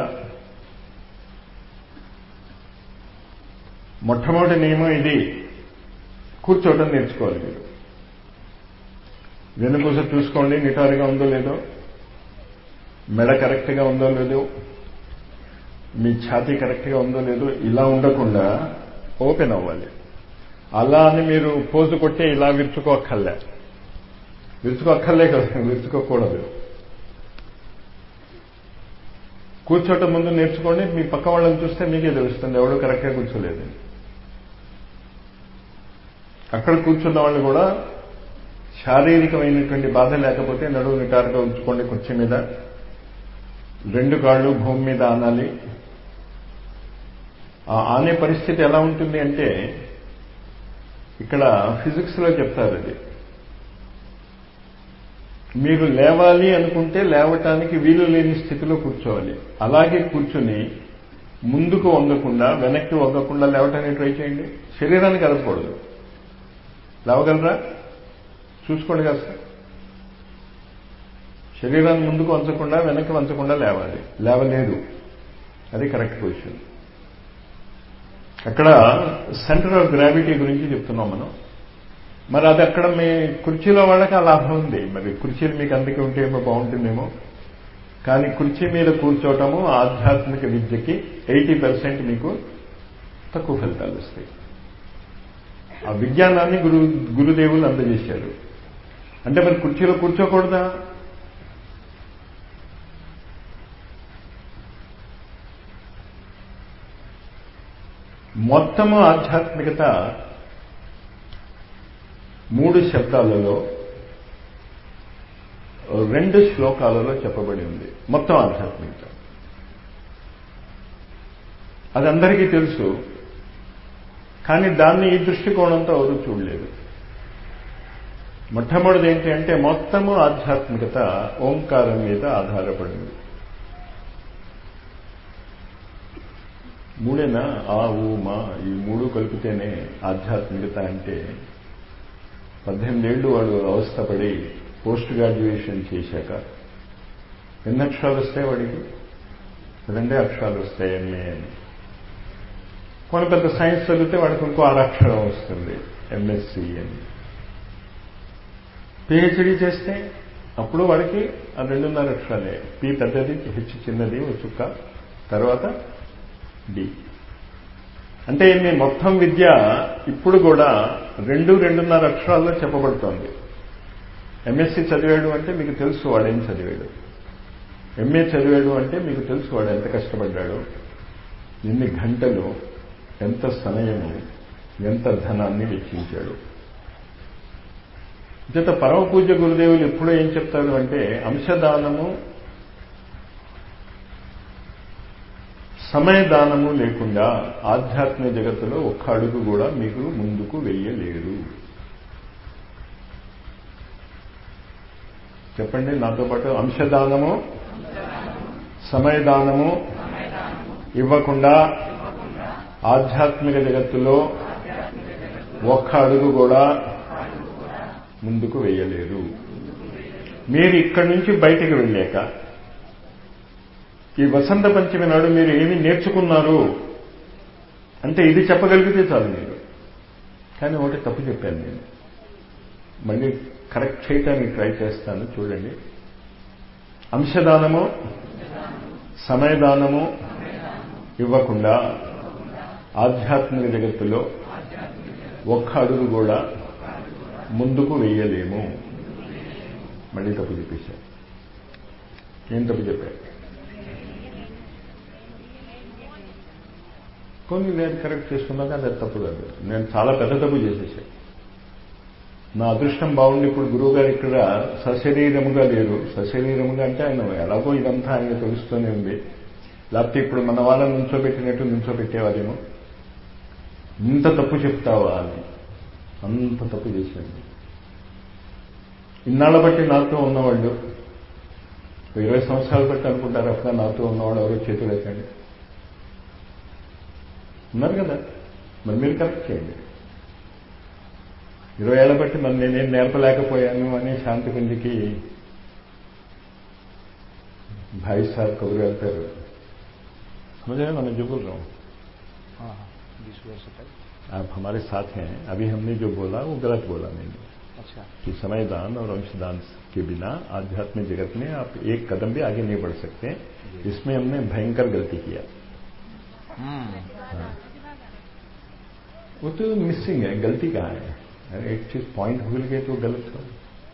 మొట్టమొదటి నియమం ఇది కూర్చోవటం నేర్చుకోవాలి మీరు వెనుపూస చూసుకోండి నిటారుగా ఉందో లేదో మెడ కరెక్ట్గా ఉందో లేదో మీ ఛాతీ కరెక్ట్గా ఉందో లేదో ఇలా ఉండకుండా ఓపెన్ అవ్వాలి అలా అని మీరు పోజు కొట్టి ఇలా విరుచుకోక్కర్లే విరుచుకోక్కర్లే కదా విరుచుకోకూడదు కూర్చోటం ముందు నేర్చుకోండి మీ పక్క వాళ్ళని చూస్తే మీకే తెలుస్తుంది ఎవడు కరెక్ట్గా కూర్చోలేదు అక్కడ కూర్చున్న వాళ్ళు కూడా శారీరకమైనటువంటి బాధ లేకపోతే నడువు నిటారుగా ఉంచుకోండి కుర్చీ మీద రెండు కాళ్ళు భూమి మీద ఆనాలి ఆ ఆనే పరిస్థితి ఎలా ఉంటుంది అంటే ఇక్కడ ఫిజిక్స్లో చెప్తారు అది మీరు లేవాలి అనుకుంటే లేవటానికి వీలు లేని స్థితిలో కూర్చోవాలి అలాగే కూర్చుని ముందుకు వంగకుండా వెనక్కి వంగకుండా లేవటానికి ట్రై చేయండి శరీరానికి కలపకూడదు లేవగలరా చూసుకోండి కాస్త శరీరాన్ని ముందుకు వంచకుండా వెనక్కి వంచకుండా లేవాలి లేవలేదు అది కరెక్ట్ పొజిషన్ అక్కడ సెంటర్ ఆఫ్ గ్రావిటీ గురించి చెప్తున్నాం మనం మరి అది అక్కడ మీ కుర్చీలో వాళ్ళకి ఆ లాభం ఉంది మరి కుర్చీలు మీకు అందుకే ఉంటే ఏమో బాగుంటుందేమో కానీ కుర్చీ మీద కూర్చోవటము ఆధ్యాత్మిక విద్యకి ఎయిటీ పర్సెంట్ మీకు తక్కువ ఫలితాలు వస్తాయి ఆ విజ్ఞానాన్ని గురు గురుదేవులు అందజేశారు అంటే మరి కుర్చీలో కూర్చోకూడదా మొత్తము ఆధ్యాత్మికత మూడు శబ్దాలలో రెండు శ్లోకాలలో చెప్పబడి ఉంది మొత్తం ఆధ్యాత్మికత అది అందరికీ తెలుసు కానీ దాన్ని ఈ దృష్టికోణంతో ఎవరు చూడలేదు మొట్టమొదటిది ఏంటి అంటే మొత్తము ఆధ్యాత్మికత ఓంకారం మీద ఆధారపడింది మూడేనా ఆ ఊ మా ఈ మూడు కలిపితేనే ఆధ్యాత్మికత అంటే పద్దెనిమిదేళ్లు వాడు అవస్థపడి పోస్ట్ గ్రాడ్యుయేషన్ చేశాక ఎన్ని అక్షరాలు వస్తాయి వాడికి రెండే అక్షరాలు వస్తాయి ఎంఏ అని కొన్ని పెద్ద సైన్స్ చదివితే వాడికి ఇంకో ఆరు అక్షరం వస్తుంది ఎంఎస్సి అని పిహెచ్డి చేస్తే అప్పుడు వాడికి ఆ రెండున్నర అక్షరాలే పి పెద్దది హెచ్ చిన్నది ఓ చుక్క తర్వాత డి అంటే మీ మొత్తం విద్య ఇప్పుడు కూడా రెండు రెండున్నర అక్షరాల్లో చెప్పబడుతోంది ఎంఎస్సి చదివాడు అంటే మీకు తెలుసు వాడేం చదివాడు ఎంఏ చదివాడు అంటే మీకు తెలుసు వాడు ఎంత కష్టపడ్డాడు ఎన్ని గంటలు ఎంత సమయము ఎంత ధనాన్ని వెచ్చించాడు జత పరమ పూజ్య గురుదేవులు ఎప్పుడూ ఏం చెప్తారు అంటే అంశదానము సమయదానము లేకుండా ఆధ్యాత్మిక జగత్తులో ఒక్క అడుగు కూడా మీకు ముందుకు వెయ్యలేరు చెప్పండి నాతో పాటు అంశదానము సమయదానము ఇవ్వకుండా ఆధ్యాత్మిక జగత్తులో ఒక్క అడుగు కూడా ముందుకు వెయ్యలేరు మీరు ఇక్కడి నుంచి బయటకు వెళ్ళాక ఈ వసంత పంచమి నాడు మీరు ఏమి నేర్చుకున్నారు అంటే ఇది చెప్పగలిగితే చాలు మీరు కానీ ఒకటి తప్పు చెప్పాను నేను మళ్ళీ కరెక్ట్ చేయటానికి ట్రై చేస్తాను చూడండి అంశదానము సమయదానము ఇవ్వకుండా ఆధ్యాత్మిక జగత్తులో ఒక్క అడుగు కూడా ముందుకు వెయ్యలేము మళ్ళీ తప్పు చెప్పేశాను ఏం తప్పు చెప్పారు కొన్ని నేను కరెక్ట్ చేసుకున్నాక అది తప్పు కాదు నేను చాలా పెద్ద తప్పు చేసేసాను నా అదృష్టం బాగుండి ఇప్పుడు గురువు గారు ఇక్కడ సశరీరముగా లేరు సశరీరముగా అంటే ఆయన ఎలాగో ఇదంతా ఆయన తెలుస్తూనే ఉంది లేకపోతే ఇప్పుడు మన వాళ్ళని నుంచోబెట్టినట్టు నుంచోబెట్టేవారేమో ఇంత తప్పు చెప్తావా అని అంత తప్పు చేశాను ఇన్నాళ్ళ బట్టి నాతో ఉన్నవాళ్ళు ఇరవై సంవత్సరాలు బట్టి అనుకుంటారు అక్కడ నాతో ఉన్నవాళ్ళు ఎవరో చేతులు ఎత్తండి ఉన్నారు కదా మరి మీరు కరెక్ట్ చేయండి ఇరవై ఏళ్ళ బట్టి మరి నేనేం నేర్పలేకపోయాను అని శాంతి కుంజికి भाई साहब कब వెళ్తారు समझ रहे मैंने जो बोल रहा हूँ हाँ हाँ बीस वर्ष तक आप हमारे साथ हैं अभी हमने जो बोला वो गलत बोला मैंने अच्छा कि समयदान और अंशदान के बिना आध्यात्मिक जगत में आप एक कदम भी आगे नहीं बढ़ सकते इसमें हमने भयंकर गलती किया हम्म हाँ। वो तो मिसिंग है गलती कहाँ है अरे एक चीज పాయింట్ భూల్ గए तो गलत हो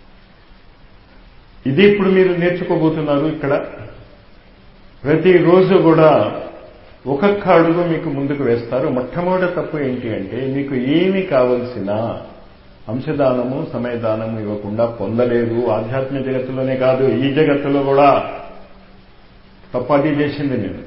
ఇది ఇప్పుడు మీరు నేర్చుకోబోతున్నారు ఇక్కడ ప్రతిరోజు కూడా ఒక్కొక్క అడుగు మీకు ముందుకు వేస్తారు మొట్టమొదటి తప్పు ఏంటి అంటే మీకు ఏమి కావలసిన అంశదానము సమయదానము ఇవ్వకుండా పొందలేదు ఆధ్యాత్మిక జగత్తులోనే కాదు ఈ జగత్తులో కూడా తప్పది చేసింది నేను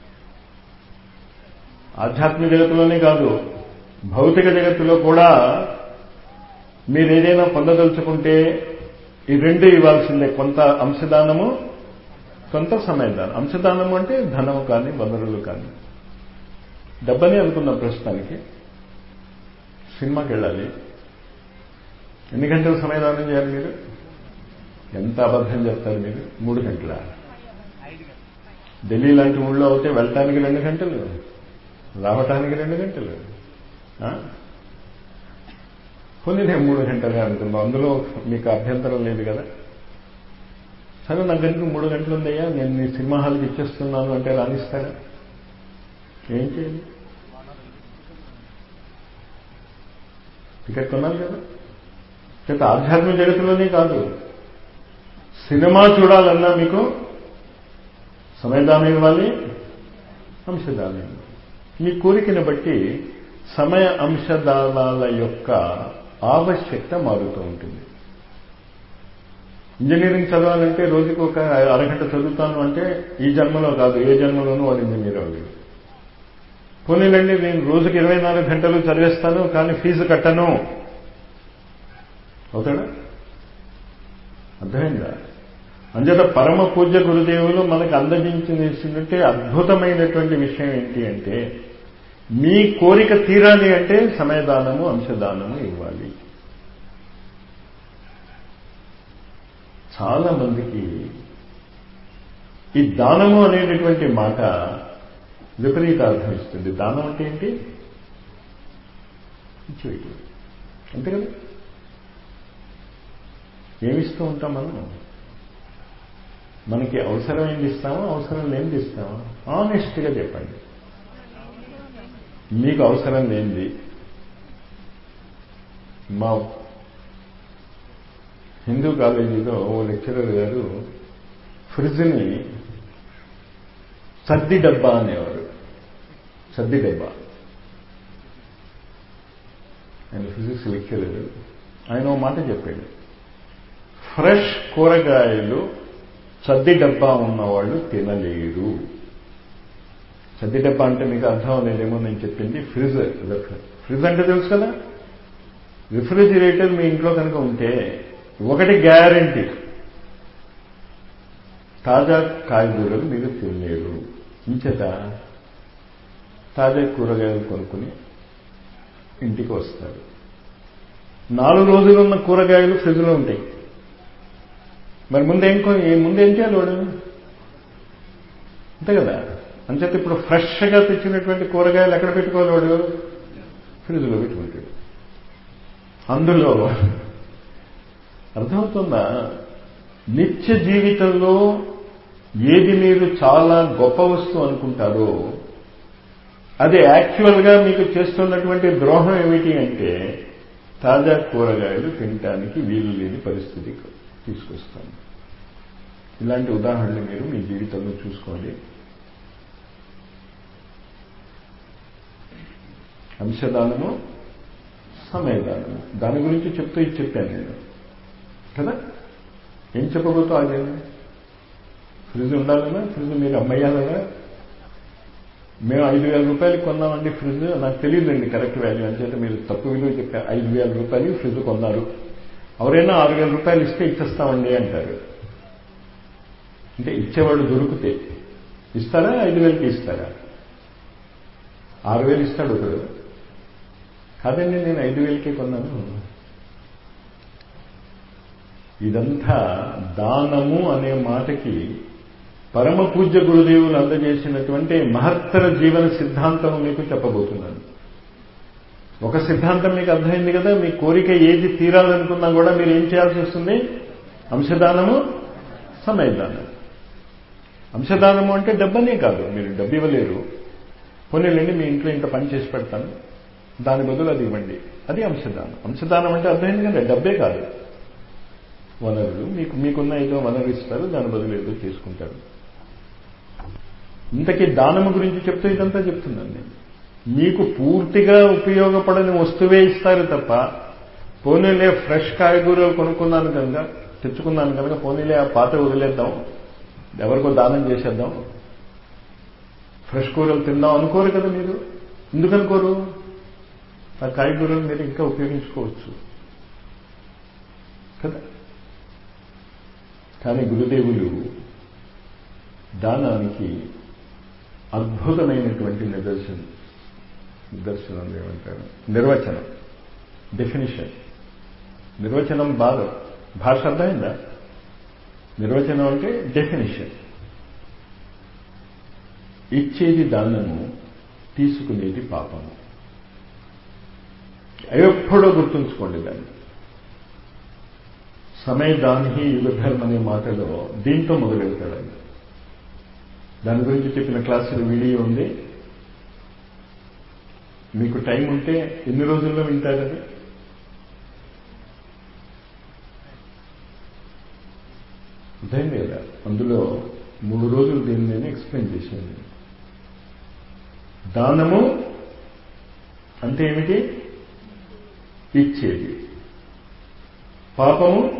ఆధ్యాత్మిక జగత్తులోనే కాదు భౌతిక జగత్తులో కూడా మీరు ఏదైనా పొందదలుచుకుంటే ఈ రెండు ఇవ్వాల్సిందే కొంత అంశదానము కొంత సమయదానం అంశదానము అంటే ధనము కానీ వనరులు కానీ డబ్బని అనుకున్నాం ప్రస్తుతానికి సినిమాకి వెళ్ళాలి ఎన్ని గంటలు సమయదానం చేయాలి మీరు ఎంత అబద్ధం చెప్తారు మీరు మూడు గంటల ఢిల్లీ లాంటి ఊళ్ళో అయితే వెళ్ళటానికి రెండు గంటలు రావటానికి రెండు గంటలు ఆ? పోనీ నేను మూడు గంటలే అనుకున్నాం అందులో మీకు అభ్యంతరం లేదు కదా సరే నా గంటకు మూడు గంటలు ఉందయ్యా నేను నీ సినిమా హాల్కి ఇచ్చేస్తున్నాను అంటే రాణిస్తాడా ఏం చేయాలి టికెట్ కొన్నాను కదా చేత ఆధ్యాత్మిక జగత్తులోనే కాదు సినిమా చూడాలన్నా మీకు సమయదానం ఇవ్వాలి అంశదానం ఇవ్వాలి మీ కోరికను బట్టి సమయ అంశదానాల యొక్క ఆవశ్యకత మారుతూ ఉంటుంది ఇంజనీరింగ్ చదవాలంటే రోజుకి ఒక అరగంట చదువుతాను అంటే ఈ జన్మలో కాదు ఏ జన్మలోనూ వాడు ఇంజనీర్ అవ్వలేదు పోనీలండి నేను రోజుకి ఇరవై నాలుగు గంటలు చదివేస్తాను కానీ ఫీజు కట్టను అవుతాడా అర్థమైందా అంచేత పరమ పూజ్య గురుదేవులు మనకు అందజేసినట్టే అద్భుతమైనటువంటి విషయం ఏంటి అంటే మీ కోరిక తీరాలి అంటే సమయదానము అంశదానము ఇవ్వాలి చాలా మందికి ఈ దానము అనేటటువంటి మాట విపరీత అర్థం ఇస్తుంది దానం అంటే ఏంటి ఇచ్చేయటం అంతే కదా ఏమిస్తూ ఉంటాం మనం మనకి అవసరమైంది ఇస్తామా అవసరం లేనిది ఇస్తామా ఆనెస్ట్గా చెప్పండి మీకు అవసరం లేనిది మా హిందూ కాలేజీలో ఓ లెక్చరర్ గారు ఫ్రిడ్జ్ని సద్ది డబ్బా అనేవారు సద్ది డబ్బా ఆయన ఫిజిక్స్ లెక్చరర్ ఆయన ఓ మాట చెప్పాడు ఫ్రెష్ కూరగాయలు సద్ది డబ్బా ఉన్నవాళ్ళు తినలేరు సద్ది డబ్బా అంటే మీకు అర్థం లేదేమో నేను చెప్పింది ఫ్రిజ్ ఫ్రిజ్ అంటే తెలుసు కదా రిఫ్రిజిరేటర్ మీ ఇంట్లో కనుక ఉంటే ఒకటి గ్యారంటీ తాజా కాయగూరలు మీరు తినలేరు ఇంచేత తాజా కూరగాయలు కొనుక్కుని ఇంటికి వస్తారు నాలుగు రోజులు ఉన్న కూరగాయలు ఫ్రిడ్జ్లో ఉంటాయి మరి ముందేం ముందేం చేయాలి వాడు అంతే కదా అంచేత ఇప్పుడు ఫ్రెష్గా తెచ్చినటువంటి కూరగాయలు ఎక్కడ పెట్టుకోవాలి వాడు ఫ్రిడ్జ్లో పెట్టుకుంటాడు అందులో అర్థమవుతుందా నిత్య జీవితంలో ఏది మీరు చాలా గొప్ప వస్తువు అనుకుంటారో అది యాక్చువల్గా మీకు చేస్తున్నటువంటి ద్రోహం ఏమిటి అంటే తాజా కూరగాయలు తినటానికి వీలు లేని పరిస్థితి తీసుకొస్తాను ఇలాంటి ఉదాహరణలు మీరు మీ జీవితంలో చూసుకోండి అంశదానము సమయదానము దాని గురించి చెప్తూ ఇది చెప్పాను నేను కదా ఏం చెప్పబోతూ ఆగాను ఫ్రిడ్జ్ ఉండాలన్నా ఫ్రిడ్జ్ మీరు అమ్మయ్యాలన్నా మేము ఐదు వేల రూపాయలకి కొన్నామండి ఫ్రిడ్జ్ నాకు తెలియదండి కరెక్ట్ వాల్యూ అంచేత మీరు తప్పు విలువ చెప్పారు ఐదు వేల రూపాయలు ఫ్రిడ్జ్ కొన్నారు ఎవరైనా ఆరు వేల రూపాయలు ఇస్తే ఇచ్చేస్తామండి అంటారు అంటే ఇచ్చేవాడు దొరికితే ఇస్తారా ఐదు వేలకి ఇస్తారా ఆరు వేలు ఇస్తాడు ఒకడు కాదండి నేను ఐదు వేలకే కొన్నాను ఇదంతా దానము అనే మాటకి పరమ పూజ్య గురుదేవులు అందజేసినటువంటి మహత్తర జీవన సిద్ధాంతం మీకు చెప్పబోతున్నాను ఒక సిద్ధాంతం మీకు అర్థమైంది కదా మీ కోరిక ఏది తీరాలనుకున్నా కూడా మీరు ఏం చేయాల్సి వస్తుంది అంశదానము సమయదానం అంశదానము అంటే డబ్బనే కాదు మీరు డబ్బు ఇవ్వలేరు పోనీలండి మీ ఇంట్లో ఇంత పని చేసి పెడతాను దాని బదులు అది ఇవ్వండి అది అంశదానం అంశదానం అంటే అర్థమైంది కదా డబ్బే కాదు వనరులు మీకు మీకున్న ఏదో వనరు ఇస్తారు దాని బదులు ఏదో చేసుకుంటారు ఇంతకీ దానము గురించి చెప్తూ ఇదంతా చెప్తున్నాను నేను మీకు పూర్తిగా ఉపయోగపడని వస్తువే ఇస్తారు తప్ప పోనీలే ఫ్రెష్ కాయగూరలు కొనుక్కున్నాను కనుక తెచ్చుకున్నాను కనుక పోనీలే ఆ పాత వదిలేద్దాం ఎవరికో దానం చేసేద్దాం ఫ్రెష్ కూరలు తిందాం అనుకోరు కదా మీరు ఎందుకు అనుకోరు ఆ కాయగూరలు మీరు ఇంకా ఉపయోగించుకోవచ్చు కదా కానీ గురుదేవులు దానానికి అద్భుతమైనటువంటి నిదర్శనం నిదర్శనం ఏమంటారు నిర్వచనం డెఫినిషన్ నిర్వచనం బాగా భాష అర్థమైందా నిర్వచనం అంటే డెఫినిషన్ ఇచ్చేది దానము తీసుకునేది పాపము ఎప్పుడో గుర్తుంచుకోండి దాన్ని సమయ దాని యుగధర్మ అనే మాటలో దీంతో మొదలెడతాడు దాని గురించి చెప్పిన క్లాసులు వీడియో ఉంది మీకు టైం ఉంటే ఎన్ని రోజుల్లో వింటారది అర్థం లేదా అందులో మూడు రోజులు దీన్ని నేను ఎక్స్ప్లెయిన్ చేశాను దానము అంటే ఏమిటి ఇచ్చేది పాపము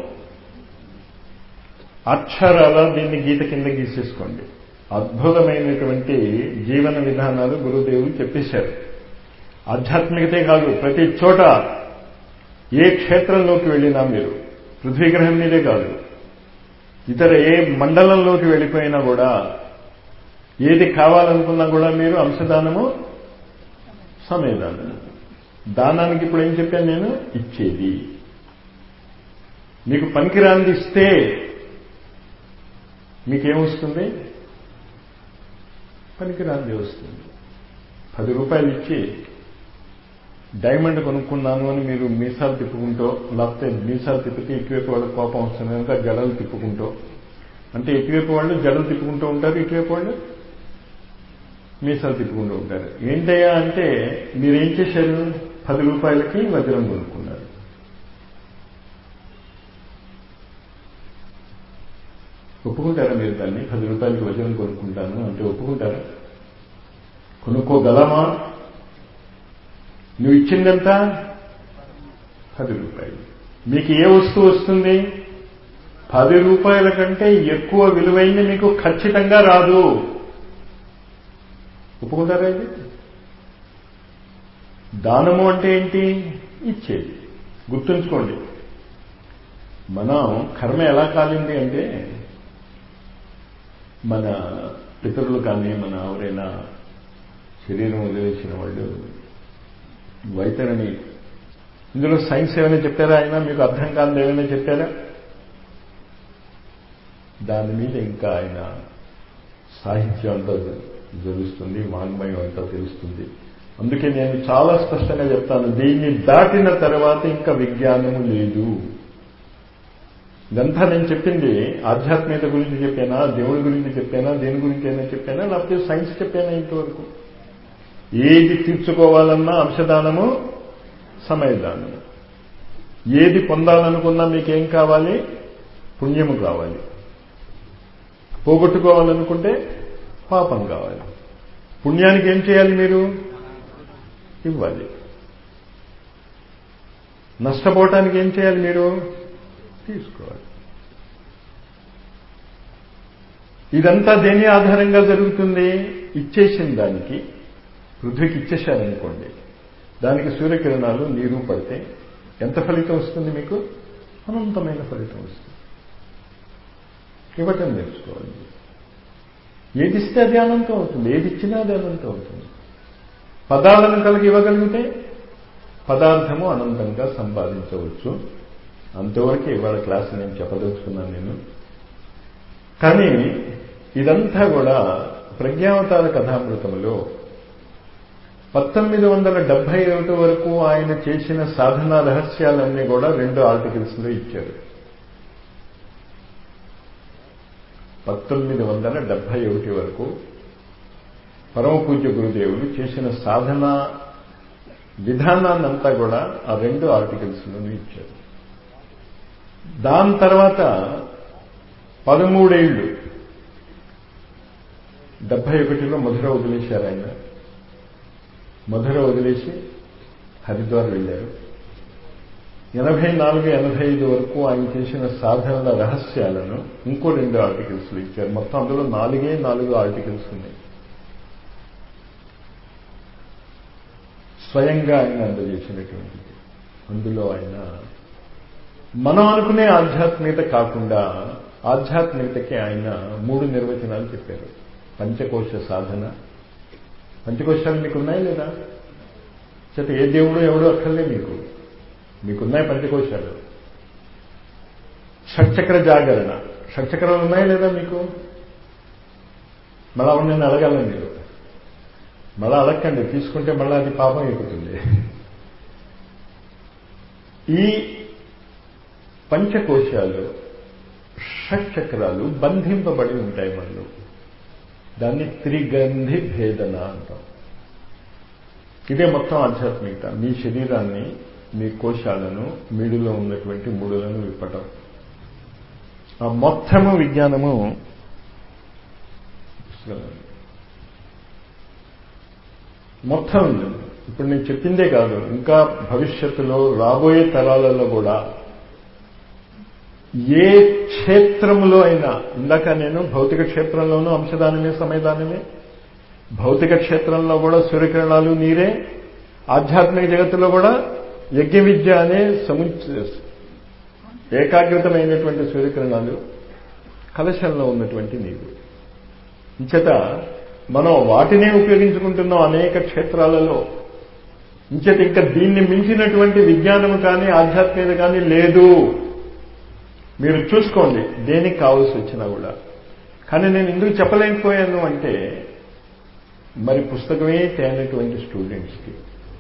అక్షరాల దీన్ని గీత కింద గీసేసుకోండి అద్భుతమైనటువంటి జీవన విధానాలు గురుదేవులు చెప్పేశారు ఆధ్యాత్మికతే కాదు ప్రతి చోట ఏ క్షేత్రంలోకి వెళ్ళినా మీరు పృథ్వీగ్రహం మీదే కాదు ఇతర ఏ మండలంలోకి వెళ్ళిపోయినా కూడా ఏది కావాలనుకున్నా కూడా మీరు అంశదానము సమయదానము దానానికి ఇప్పుడు ఏం చెప్పాను నేను ఇచ్చేది మీకు పనికిరాంది ఇస్తే మీకేమొస్తుంది పనికిరాంది వస్తుంది పది రూపాయలు ఇచ్చి డైమండ్ కొనుక్కున్నాను అని మీరు మీసాలు తిప్పుకుంటూ లేకపోతే మీసాలు తిప్పితే ఇటువైపు వాళ్ళకి కోపం వస్తుంది కనుక జడలు తిప్పుకుంటూ అంటే ఇటువైపు వాళ్ళు జడలు తిప్పుకుంటూ ఉంటారు ఇటువైపు వాళ్ళు మీసాలు తిప్పుకుంటూ ఉంటారు ఏంటయ్యా అంటే మీరేం చేశారు పది రూపాయలకి వజ్రం కొనుక్కున్నారు ఒప్పుకుంటారా మీరు దాన్ని పది రూపాయలకి వజ్రం కొనుక్కుంటాను అంటే ఒప్పుకుంటారా కొనుక్కోగలమా నువ్వు ఇచ్చిందంత పది రూపాయలు మీకు ఏ వస్తువు వస్తుంది పది రూపాయల కంటే ఎక్కువ విలువైంది మీకు ఖచ్చితంగా రాదు ఒప్పుకుంటారా ఇది దానము అంటే ఏంటి ఇచ్చేది గుర్తుంచుకోండి మనం కర్మ ఎలా కాలింది అంటే మన పితరులు కానీ మన ఎవరైనా శరీరం వదిలేసిన వాళ్ళు వైతరణి ఇందులో సైన్స్ ఏమైనా చెప్పారా ఆయన మీకు అర్థం కాదు ఏమైనా చెప్పారా దాని మీద ఇంకా ఆయన సాహిత్యం అంతా జరుగుతుంది వాంగ్మయం అంతా తెలుస్తుంది అందుకే నేను చాలా స్పష్టంగా చెప్తాను దీన్ని దాటిన తర్వాత ఇంకా విజ్ఞానము లేదు ఇదంతా నేను చెప్పింది ఆధ్యాత్మికత గురించి చెప్పానా దేవుడి గురించి చెప్పానా దేని గురించి అయినా చెప్పానా లేకపోతే సైన్స్ చెప్పానా ఇంతవరకు ఏది తీర్చుకోవాలన్నా అంశదానము సమయదానము ఏది పొందాలనుకున్నా మీకేం కావాలి పుణ్యము కావాలి పోగొట్టుకోవాలనుకుంటే పాపం కావాలి పుణ్యానికి ఏం చేయాలి మీరు ఇవ్వాలి నష్టపోవటానికి ఏం చేయాలి మీరు తీసుకోవాలి ఇదంతా దేని ఆధారంగా జరుగుతుంది ఇచ్చేసిన దానికి పృథ్వీకి ఇచ్చేశారనుకోండి దానికి సూర్యకిరణాలు నీరు పడితే ఎంత ఫలితం వస్తుంది మీకు అనంతమైన ఫలితం వస్తుంది ఇవ్వటం నేర్చుకోవాలి ఏది ఇస్తే అది అనంతం అవుతుంది ఏది ఇచ్చినా అది అనంతం అవుతుంది పదాలను కలిగి ఇవ్వగలిగితే పదార్థము అనంతంగా సంపాదించవచ్చు అంతవరకు ఇవాళ క్లాస్ నేను చెప్పదలుచుకున్నాను నేను కానీ ఇదంతా కూడా ప్రజ్ఞావతార కథామృతములో పంతొమ్మిది వందల డెబ్బై ఒకటి వరకు ఆయన చేసిన సాధన రహస్యాలన్నీ కూడా రెండు ఆర్టికల్స్లో ఇచ్చారు పంతొమ్మిది వందల డెబ్బై ఒకటి వరకు పరమ పూజ్య గురుదేవులు చేసిన సాధన విధానాన్నంతా కూడా ఆ రెండు ఆర్టికల్స్లోనూ ఇచ్చారు దాని తర్వాత పదమూడేళ్లు డెబ్బై ఒకటిలో మధుర వదిలేశారు ఆయన మధుర వదిలేసి హరిద్వార్ వెళ్ళారు ఎనభై నాలుగు ఎనభై ఐదు వరకు ఆయన చేసిన సాధనల రహస్యాలను ఇంకో రెండు ఆర్టికల్స్లు ఇచ్చారు మొత్తం అందులో నాలుగే నాలుగు ఆర్టికల్స్ ఉన్నాయి స్వయంగా ఆయన అందజేసినటువంటిది అందులో ఆయన మనం అనుకునే ఆధ్యాత్మికత కాకుండా ఆధ్యాత్మికతకి ఆయన మూడు నిర్వచనాలు చెప్పారు పంచకోశ సాధన పంచకోశాలు మీకు ఉన్నాయి లేదా చేత ఏ దేవుడు ఎవడు అక్కర్లే మీకు మీకున్నాయి పంచకోశాలు షట్చక్ర జాగరణ షట్చక్రాలు ఉన్నాయి లేదా మీకు మళ్ళా నేను అడగాలని మీరు మళ్ళా అడగండి తీసుకుంటే మళ్ళీ అది పాపం అయిపోతుంది ఈ పంచకోశాలు షట్చక్రాలు బంధింపబడి ఉంటాయి మనలో దాన్ని త్రిగంధి భేదన అంటాం ఇదే మొత్తం ఆధ్యాత్మికత మీ శరీరాన్ని మీ కోశాలను మీడులో ఉన్నటువంటి ముడులను విప్పటం ఆ మొత్తము విజ్ఞానము మొత్తం ఇప్పుడు నేను చెప్పిందే కాదు ఇంకా భవిష్యత్తులో రాబోయే తరాలలో కూడా ఏ క్షేత్రంలో అయినా ఇందాక నేను భౌతిక క్షేత్రంలోనూ అంశదానమే సమయదానమే భౌతిక క్షేత్రంలో కూడా సూర్యకిరణాలు నీరే ఆధ్యాత్మిక జగత్తులో కూడా యజ్ఞ విద్య అనే సము ఏకాగ్రతమైనటువంటి సూర్యకిరణాలు కలశంలో ఉన్నటువంటి నీరు ఇంచేత మనం వాటినే ఉపయోగించుకుంటున్నాం అనేక క్షేత్రాలలో ఇంచేత ఇంకా దీన్ని మించినటువంటి విజ్ఞానం కానీ ఆధ్యాత్మికత కానీ లేదు మీరు చూసుకోండి దేనికి కావాల్సి వచ్చినా కూడా కానీ నేను ఎందుకు చెప్పలేకపోయాను అంటే మరి పుస్తకమే తేనటువంటి స్టూడెంట్స్కి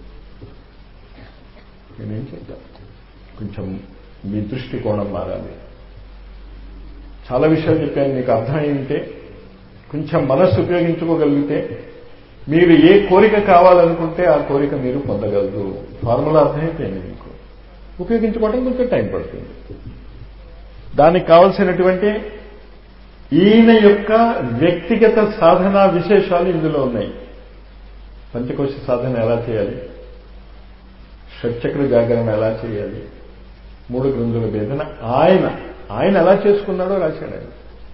నేనేం చేద్దాం కొంచెం మీ దృష్టికోణం మారాలి చాలా విషయాలు చెప్పాను మీకు అర్థమైంటే కొంచెం మనస్సు ఉపయోగించుకోగలిగితే మీరు ఏ కోరిక కావాలనుకుంటే ఆ కోరిక మీరు పొందగలరు ఫార్ములా అర్థమైపోయింది మీకు ఉపయోగించుకోవడం కొంచెం టైం పడుతుంది దానికి కావలసినటువంటి ఈయన యొక్క వ్యక్తిగత సాధన విశేషాలు ఇందులో ఉన్నాయి పంచకోశ సాధన ఎలా చేయాలి షట్చక్ర జాగరణ ఎలా చేయాలి మూడు గ్రంథుల భేదన ఆయన ఆయన ఎలా చేసుకున్నాడో రాశాడు ఆయన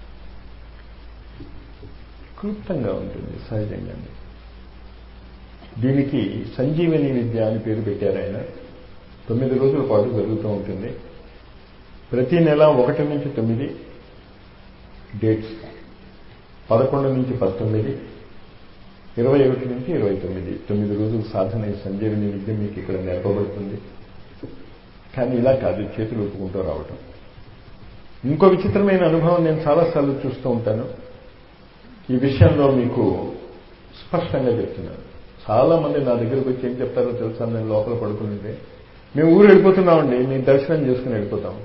క్లుప్తంగా ఉంటుంది సహజంగానే దీనికి సంజీవని విద్య అని పేరు పెట్టారు ఆయన తొమ్మిది రోజుల పాటు జరుగుతూ ఉంటుంది ప్రతి నెల ఒకటి నుంచి తొమ్మిది డేట్స్ పదకొండు నుంచి పంతొమ్మిది ఇరవై ఒకటి నుంచి ఇరవై తొమ్మిది తొమ్మిది రోజులు సాధన ఈ సంజీవని విద్య మీకు ఇక్కడ నేర్పబడుతుంది కానీ ఇలా కాదు చేతులు ఒప్పుకుంటూ రావటం ఇంకో విచిత్రమైన అనుభవం నేను చాలాసార్లు చూస్తూ ఉంటాను ఈ విషయంలో మీకు స్పష్టంగా చెప్తున్నాను చాలా మంది నా దగ్గరకు వచ్చి ఏం చెప్తారో తెలుసా నేను లోపల పడుకుంటే మేము ఊరు వెళ్ళిపోతున్నామండి మీ దర్శనం చేసుకుని వెళ్ళిపోతాం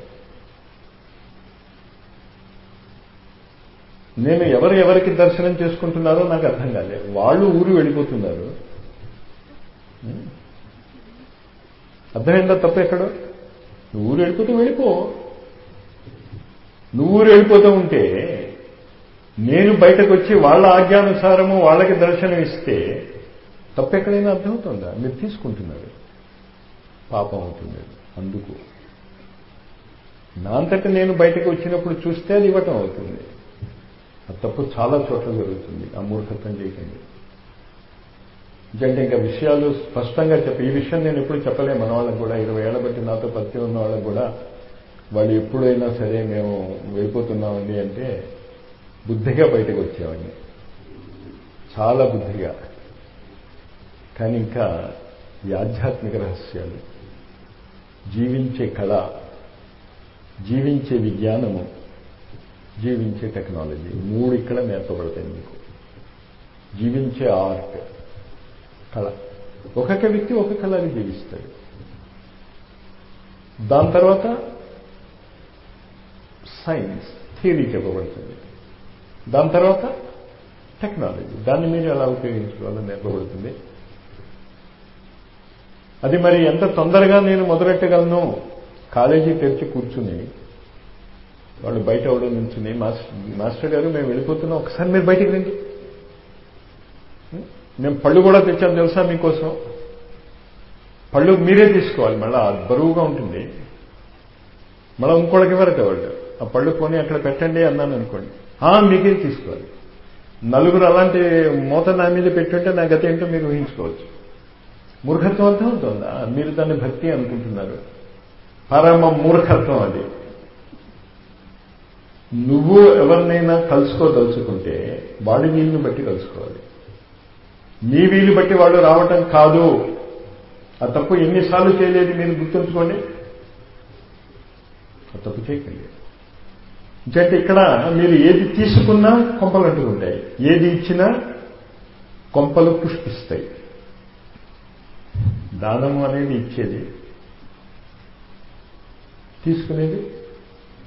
నేను ఎవరు ఎవరికి దర్శనం చేసుకుంటున్నారో నాకు అర్థం కాలేదు వాళ్ళు ఊరు వెళ్ళిపోతున్నారు అర్థమైందా తప్ప ఎక్కడో నువ్వు ఊరు వెళ్ళిపోతూ వెళ్ళిపో నువ్వు ఊరు వెళ్ళిపోతూ ఉంటే నేను బయటకు వచ్చి వాళ్ళ ఆజ్ఞానుసారము వాళ్ళకి దర్శనం ఇస్తే తప్పెక్కడైనా అర్థమవుతుందా మీరు తీసుకుంటున్నారు పాపం అవుతుంది అందుకు నా అంతటా నేను బయటకు వచ్చినప్పుడు చూస్తే అది ఇవ్వటం అవుతుంది ఆ తప్పు చాలా చోట్ల జరుగుతుంది ఆ మూర్ఖత్వం చేయకండి అంటే ఇంకా విషయాలు స్పష్టంగా చెప్పి ఈ విషయం నేను ఎప్పుడు చెప్పలే మన వాళ్ళకి కూడా ఇరవై ఏళ్ల బట్టి నాతో పరిచయం ఉన్న వాళ్ళకి కూడా వాళ్ళు ఎప్పుడైనా సరే మేము వెళ్ళిపోతున్నామండి అంటే బుద్ధిగా బయటకు వచ్చేవాడిని చాలా బుద్ధిగా కానీ ఇంకా ఈ ఆధ్యాత్మిక రహస్యాలు జీవించే కళ జీవించే విజ్ఞానము జీవించే టెక్నాలజీ మూడు ఇక్కడ నేర్పబడతాయి మీకు జీవించే ఆర్ట్ కళ ఒక్కొక్క వ్యక్తి ఒక కళని జీవిస్తాడు దాని తర్వాత సైన్స్ థియరీ చెప్పబడుతుంది దాని తర్వాత టెక్నాలజీ దాన్ని మీరు ఎలా ఉపయోగించుకోవాలో నేర్పబడుతుంది అది మరి ఎంత తొందరగా నేను మొదలెట్టగలను కాలేజీ తెరిచి కూర్చుని వాళ్ళు బయట అవడం నుంచి మాస్టర్ గారు మేము వెళ్ళిపోతున్నాం ఒకసారి మీరు బయటికి రండి మేము పళ్ళు కూడా తెచ్చాం తెలుసా మీకోసం పళ్ళు మీరే తీసుకోవాలి మళ్ళీ బరువుగా ఉంటుంది మళ్ళీ ఇంకోళ్ళకి ఇవ్వరట వాళ్ళు ఆ పళ్ళు కొని అక్కడ పెట్టండి అన్నాను అనుకోండి మీకే తీసుకోవాలి నలుగురు అలాంటి మూత నా మీద పెట్టుంటే నా గత ఏంటో మీరు ఊహించుకోవచ్చు మూర్ఖత్వం అర్థం అవుతుందా మీరు దాన్ని భక్తి అనుకుంటున్నారు పరమ మూర్ఖత్వం అది నువ్వు ఎవరినైనా కలుసుకోదలుచుకుంటే వాడి వీలుని బట్టి కలుసుకోవాలి మీ వీలు బట్టి వాడు రావటం కాదు ఆ తప్పు ఎన్నిసార్లు చేయలేదు మీరు గుర్తుంచుకోండి ఆ తప్పు చేయకండి అంటే ఇక్కడ మీరు ఏది తీసుకున్నా కొంపలు అంటుకుంటాయి ఏది ఇచ్చినా కొంపలు పుష్పిస్తాయి దానము అనేది ఇచ్చేది తీసుకునేది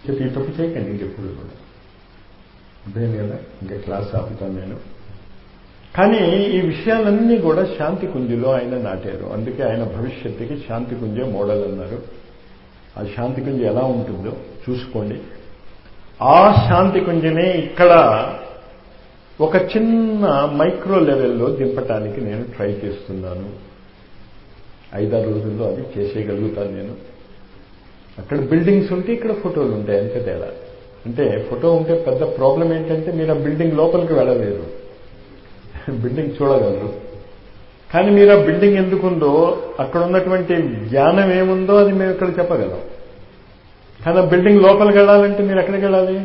చెప్పి ఈ తప్పు చేయకండి ఇంకెప్పుడు కూడా అర్థం కదా ఇంకా క్లాస్ ఆపుతాను నేను కానీ ఈ విషయాలన్నీ కూడా శాంతి కుంజులో ఆయన నాటారు అందుకే ఆయన భవిష్యత్తుకి శాంతి కుంజే మోడల్ అన్నారు ఆ శాంతి కుంజ ఎలా ఉంటుందో చూసుకోండి ఆ శాంతి కుంజనే ఇక్కడ ఒక చిన్న మైక్రో లెవెల్లో దింపటానికి నేను ట్రై చేస్తున్నాను ఐదారు రోజుల్లో అది చేసేయగలుగుతాను నేను అక్కడ బిల్డింగ్స్ ఉంటే ఇక్కడ ఫోటోలు ఉంటాయి అంతే తేడా అంటే ఫోటో ఉంటే పెద్ద ప్రాబ్లం ఏంటంటే మీరు ఆ బిల్డింగ్ లోపలికి వెళ్ళలేరు బిల్డింగ్ చూడగలరు కానీ మీరు ఆ బిల్డింగ్ ఎందుకుందో అక్కడ ఉన్నటువంటి జ్ఞానం ఏముందో అది మేము ఇక్కడ చెప్పగలం కానీ ఆ బిల్డింగ్ లోపలికి వెళ్ళాలంటే మీరు ఎక్కడికి వెళ్ళాలి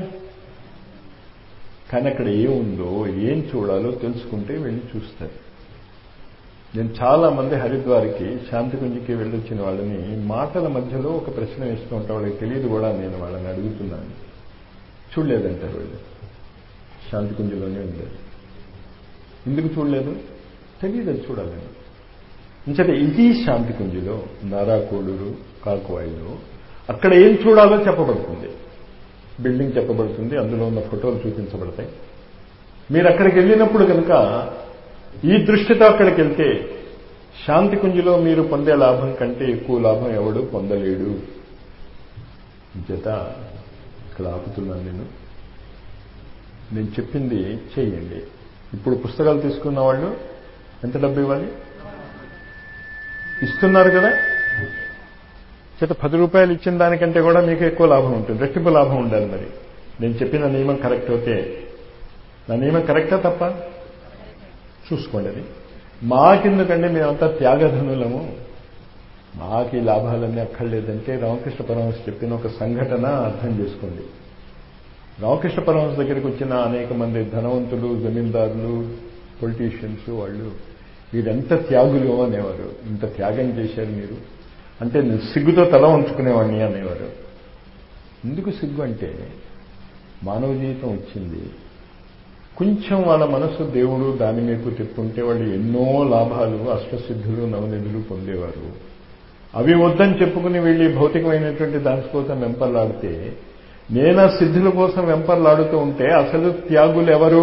కానీ అక్కడ ఏముందో ఏం చూడాలో తెలుసుకుంటే వెళ్ళి చూస్తారు నేను చాలా మంది హరిద్వార్కి శాంతికుంజికి వెళ్ళొచ్చిన వాళ్ళని మాటల మధ్యలో ఒక ప్రశ్న వేస్తూ ఉంటా వాళ్ళకి తెలియదు కూడా నేను వాళ్ళని అడుగుతున్నాను చూడలేదంటారు వాళ్ళు శాంతికుంజిలోనే ఉండేది ఎందుకు చూడలేదు తెలియదు అది చూడాలని ఇంచట ఇది శాంతికుంజిలో నారాకోడూరు కాకువాయిలో అక్కడ ఏం చూడాలో చెప్పబడుతుంది బిల్డింగ్ చెప్పబడుతుంది అందులో ఉన్న ఫోటోలు చూపించబడతాయి మీరు అక్కడికి వెళ్ళినప్పుడు కనుక ఈ దృష్టితో అక్కడికి వెళ్తే శాంతి కుంజిలో మీరు పొందే లాభం కంటే ఎక్కువ లాభం ఎవడు పొందలేడు జత ఇక్కడ ఆపుతున్నాను నేను నేను చెప్పింది చేయండి ఇప్పుడు పుస్తకాలు తీసుకున్న వాళ్ళు ఎంత డబ్బు ఇవ్వాలి ఇస్తున్నారు కదా చేత పది రూపాయలు ఇచ్చిన దానికంటే కూడా మీకు ఎక్కువ లాభం ఉంటుంది రెట్టింపు లాభం ఉండాలి మరి నేను చెప్పిన నియమం కరెక్ట్ అయితే నా నియమం కరెక్టా తప్ప చూసుకోండి అది మాకెందుకంటే మేమంతా త్యాగధనులము మాకు ఈ లాభాలన్నీ అక్కర్లేదంటే రామకృష్ణ పరమహంస చెప్పిన ఒక సంఘటన అర్థం చేసుకోండి రామకృష్ణ పరమహంస దగ్గరికి వచ్చిన అనేక మంది ధనవంతులు జమీందారులు పొలిటీషియన్స్ వాళ్ళు మీరెంత త్యాగులు అనేవారు ఇంత త్యాగం చేశారు మీరు అంటే నేను సిగ్గుతో తల ఉంచుకునేవాడిని అనేవారు ఎందుకు సిగ్గు అంటే మానవ జీవితం వచ్చింది కొంచెం వాళ్ళ మనసు దేవుడు దాని మీకు తిప్పుంటే వాళ్ళు ఎన్నో లాభాలు అష్టసిద్ధులు నవనిధులు పొందేవారు అవి వద్దని చెప్పుకుని వెళ్ళి భౌతికమైనటువంటి దానికోసం వెంపర్లాడితే నేను ఆ సిద్ధుల కోసం వెంపర్లాడుతూ ఉంటే అసలు త్యాగులు ఎవరు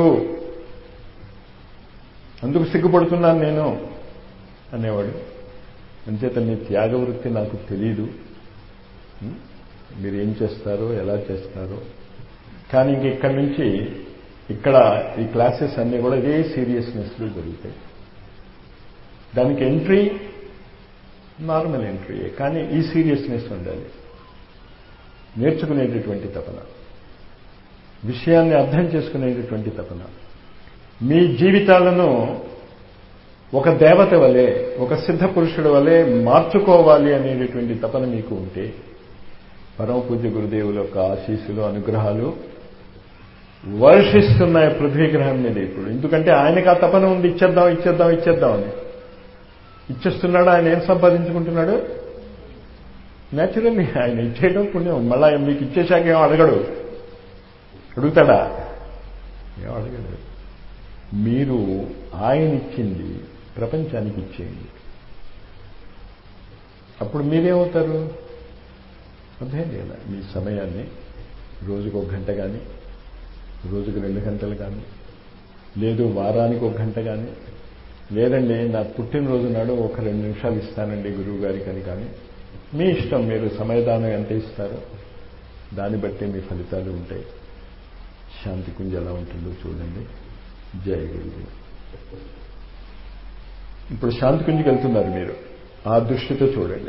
అందుకు సిగ్గుపడుతున్నాను నేను అనేవాడు అంచేత మీ త్యాగ వృత్తి నాకు తెలీదు మీరు ఏం చేస్తారో ఎలా చేస్తారో కానీ ఇంక ఇక్కడి నుంచి ఇక్కడ ఈ క్లాసెస్ అన్నీ కూడా ఇదే సీరియస్నెస్లో జరుగుతాయి దానికి ఎంట్రీ నార్మల్ ఎంట్రీ కానీ ఈ సీరియస్నెస్ ఉండాలి నేర్చుకునేటటువంటి తపన విషయాన్ని అర్థం చేసుకునేటటువంటి తపన మీ జీవితాలను ఒక దేవత వలె ఒక సిద్ధ పురుషుడు వలె మార్చుకోవాలి అనేటటువంటి తపన మీకు ఉంటే పరమ పూజ్య గురుదేవుల యొక్క ఆశీస్సులు అనుగ్రహాలు వర్షిస్తున్నాయి పృథ్వీగ్రహం మీద ఇప్పుడు ఎందుకంటే ఆయనకు ఆ తపన ఉంది ఇచ్చేద్దాం ఇచ్చేద్దాం ఇచ్చేద్దాం అని ఇచ్చేస్తున్నాడు ఆయన ఏం సంపాదించుకుంటున్నాడు న్యాచురల్లీ ఆయన ఇచ్చేయడం పుణ్యం మళ్ళా మీకు ఇచ్చేశాక ఏం అడగడు అడుగుతాడా ఏం అడగడు మీరు ఆయన ఇచ్చింది ప్రపంచానికి ఇచ్చేయండి అప్పుడు మీరేమవుతారు అర్థం లేదా మీ సమయాన్ని రోజుకు ఒక గంట కానీ రోజుకు రెండు గంటలు కానీ లేదు వారానికి ఒక గంట కానీ లేదండి నా పుట్టినరోజు నాడు ఒక రెండు నిమిషాలు ఇస్తానండి గురువు గారికి అని కానీ మీ ఇష్టం మీరు సమయదానం ఎంత ఇస్తారో దాన్ని బట్టి మీ ఫలితాలు ఉంటాయి శాంతి కుంజ ఎలా ఉంటుందో చూడండి జయ గురుదేవ్ ఇప్పుడు శాంతి కుంజికి వెళ్తున్నారు మీరు ఆ దృష్టితో చూడండి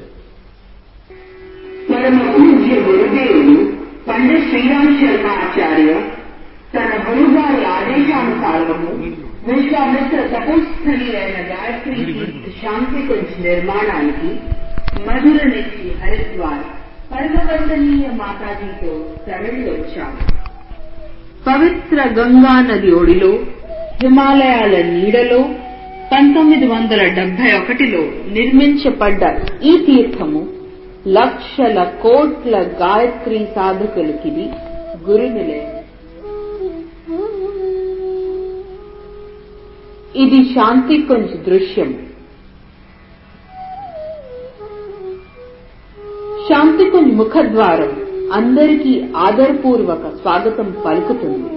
పరమ పూజ్య గురుదేవుడు పండిత్ శ్రీరామ్ శర్మ ఆచార్య తన గురుగారి ఆదేశానుసారము విశ్వామిత్ర తపస్థలి అయిన గాయత్రి తీర్థ శాంతి కొంచ నిర్మాణానికి మధుర నుంచి హరిద్వార్ పరమవందనీయ మాతాజీతో తరలి వచ్చాము పవిత్ర గంగా నది ఒడిలో హిమాలయాల నీడలో పంతొమ్మిది వందల డెబ్బై ఒకటిలో నిర్మించబడ్డ ఈ తీర్థము లక్షల కోట్ల గాయత్రి సాధకులకిది గురునిలయం ఇది శాంతి కొంచె దృశ్యం శాంతికుంజ్ ముఖద్వారం అందరికీ ఆదరపూర్వక స్వాగతం పలుకుతుంది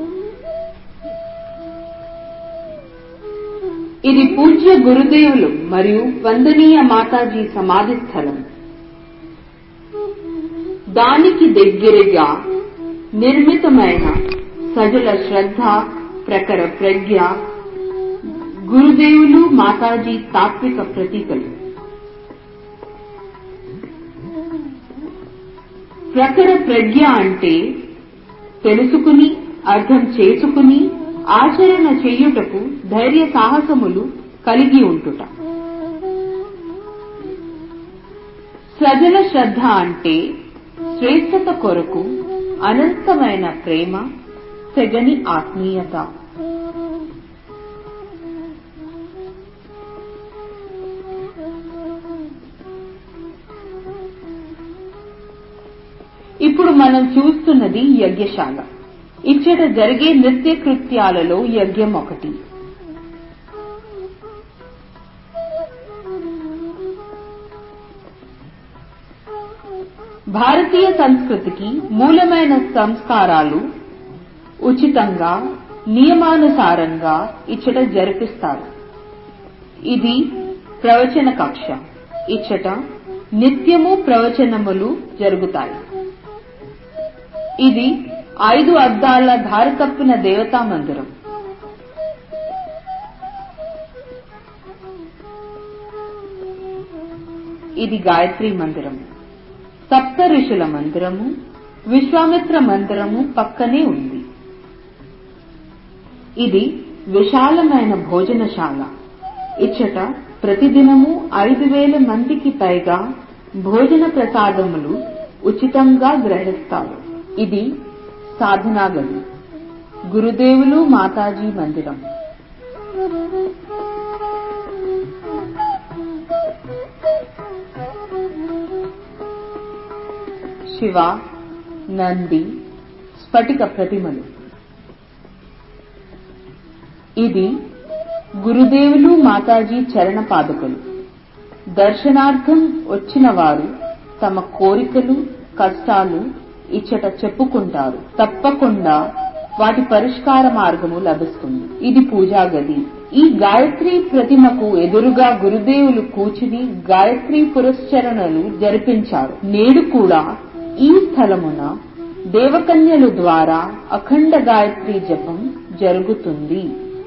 ఇది పూజ్య గురుదేవులు మరియు వందనీయ మాతాజీ సమాధి స్థలం దానికి దగ్గరగా నిర్మితమైన సజల శ్రద్ధ ప్రఖర ప్రజ్ఞ గురుదేవులు మాతాజీ తాత్విక ప్రతీకలు ప్రఖర ప్రజ్ఞ అంటే తెలుసుకుని అర్థం చేసుకుని ఆచరణ చెయ్యుటకు ధైర్య సాహసములు కలిగి ఉంటుట సజల శ్రద్ధ అంటే శ్రేష్టత కొరకు అనంతమైన ప్రేమ తెగని ఆత్మీయత ఇప్పుడు మనం చూస్తున్నది యజ్ఞశాల ఇచ్చట జరిగే నృత్య కృత్యాలలో యజ్ఞం ఒకటి భారతీయ సంస్కృతికి మూలమైన సంస్కారాలు ఉచితంగా నియమానుసారంగా ఇచ్చట జరిపిస్తారు ఇది ప్రవచన కక్ష ఇచ్చట నిత్యము ప్రవచనములు జరుగుతాయి ఇది ఐదు అద్దాల దారి తప్పిన దేవతా మందిరం ఇది గాయత్రి మందిరం సప్త ఋషుల మందిరము విశ్వామిత్ర మందిరము పక్కనే ఉంది ఇది విశాలమైన భోజనశాల ఇచ్చట ప్రతిదినము ఐదు వేల మందికి పైగా భోజన ప్రసాదములు ఉచితంగా గ్రహిస్తారు ఇది సాధనా గది గురుదేవులు మాతాజీ మందిరం శివ నంది స్ఫటిక ప్రతిమలు ఇది గురుదేవులు మాతాజీ చరణ పాదకులు దర్శనార్థం వచ్చిన వారు తమ కోరికలు కష్టాలు ఇచ్చట చెప్పుకుంటారు తప్పకుండా వాటి పరిష్కార మార్గము లభిస్తుంది ఇది పూజా గది ఈ గాయత్రి ప్రతిమకు ఎదురుగా గురుదేవులు కూర్చుని గాయత్రి పురస్చరణలు జరిపించారు నేడు కూడా ఈ స్థలమున దేవకన్యలు ద్వారా అఖండ గాయత్రి జపం జరుగుతుంది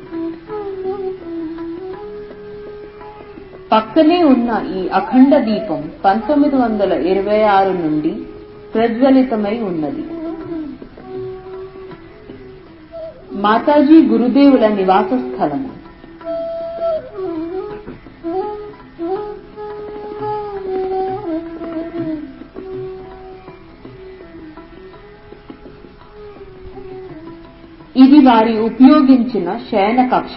పక్కనే ఉన్న ఈ అఖండ దీపం పంతొమ్మిది వందల ఇరవై ఆరు నుండి ప్రజ్వలితమై ఉన్నది మాతాజీ గురుదేవుల నివాస స్థలము ఇది వారి ఉపయోగించిన శయన కక్ష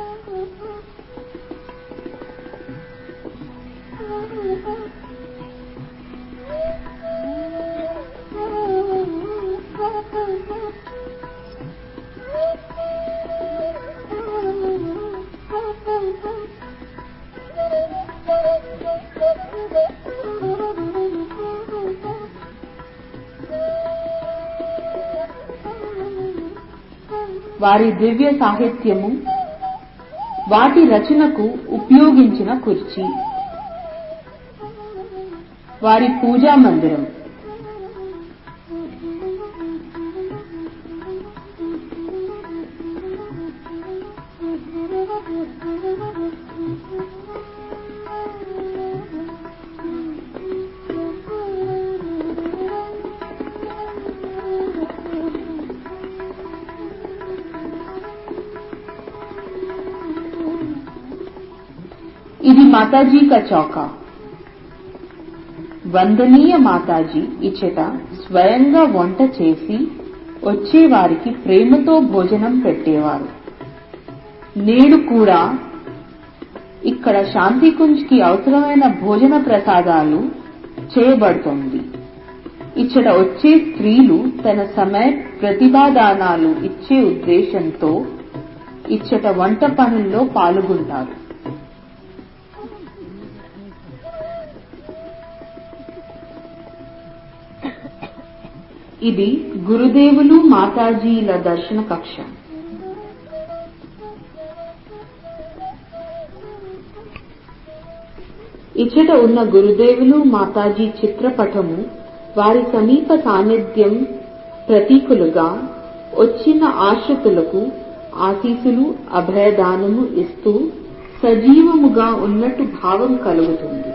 వారి దివ్య సాహిత్యము వాటి రచనకు ఉపయోగించిన కుర్చీ వారి పూజా మందిరం ఇది మాతాజీ కా చౌకా వందనీయ మాతాజీ ఇచ్చట స్వయంగా వంట చేసి వచ్చే వారికి ప్రేమతో భోజనం పెట్టేవారు నేడు కూడా ఇక్కడ శాంతికుంజ్ కి అవసరమైన భోజన ప్రసాదాలు చేయబడుతోంది ఇచ్చట వచ్చే స్త్రీలు తన సమయ ప్రతిభాదానాలు ఇచ్చే ఉద్దేశంతో ఇచ్చట వంట పనుల్లో పాల్గొంటారు ఇది గురుదేవులు మాతాజీల దర్శన కక్ష ఇచ్చట ఉన్న గురుదేవులు మాతాజీ చిత్రపటము వారి సమీప సాన్నిధ్యం ప్రతీకులుగా వచ్చిన ఆశ్రితులకు ఆశీసులు అభయదానము ఇస్తూ సజీవముగా ఉన్నట్టు భావం కలుగుతుంది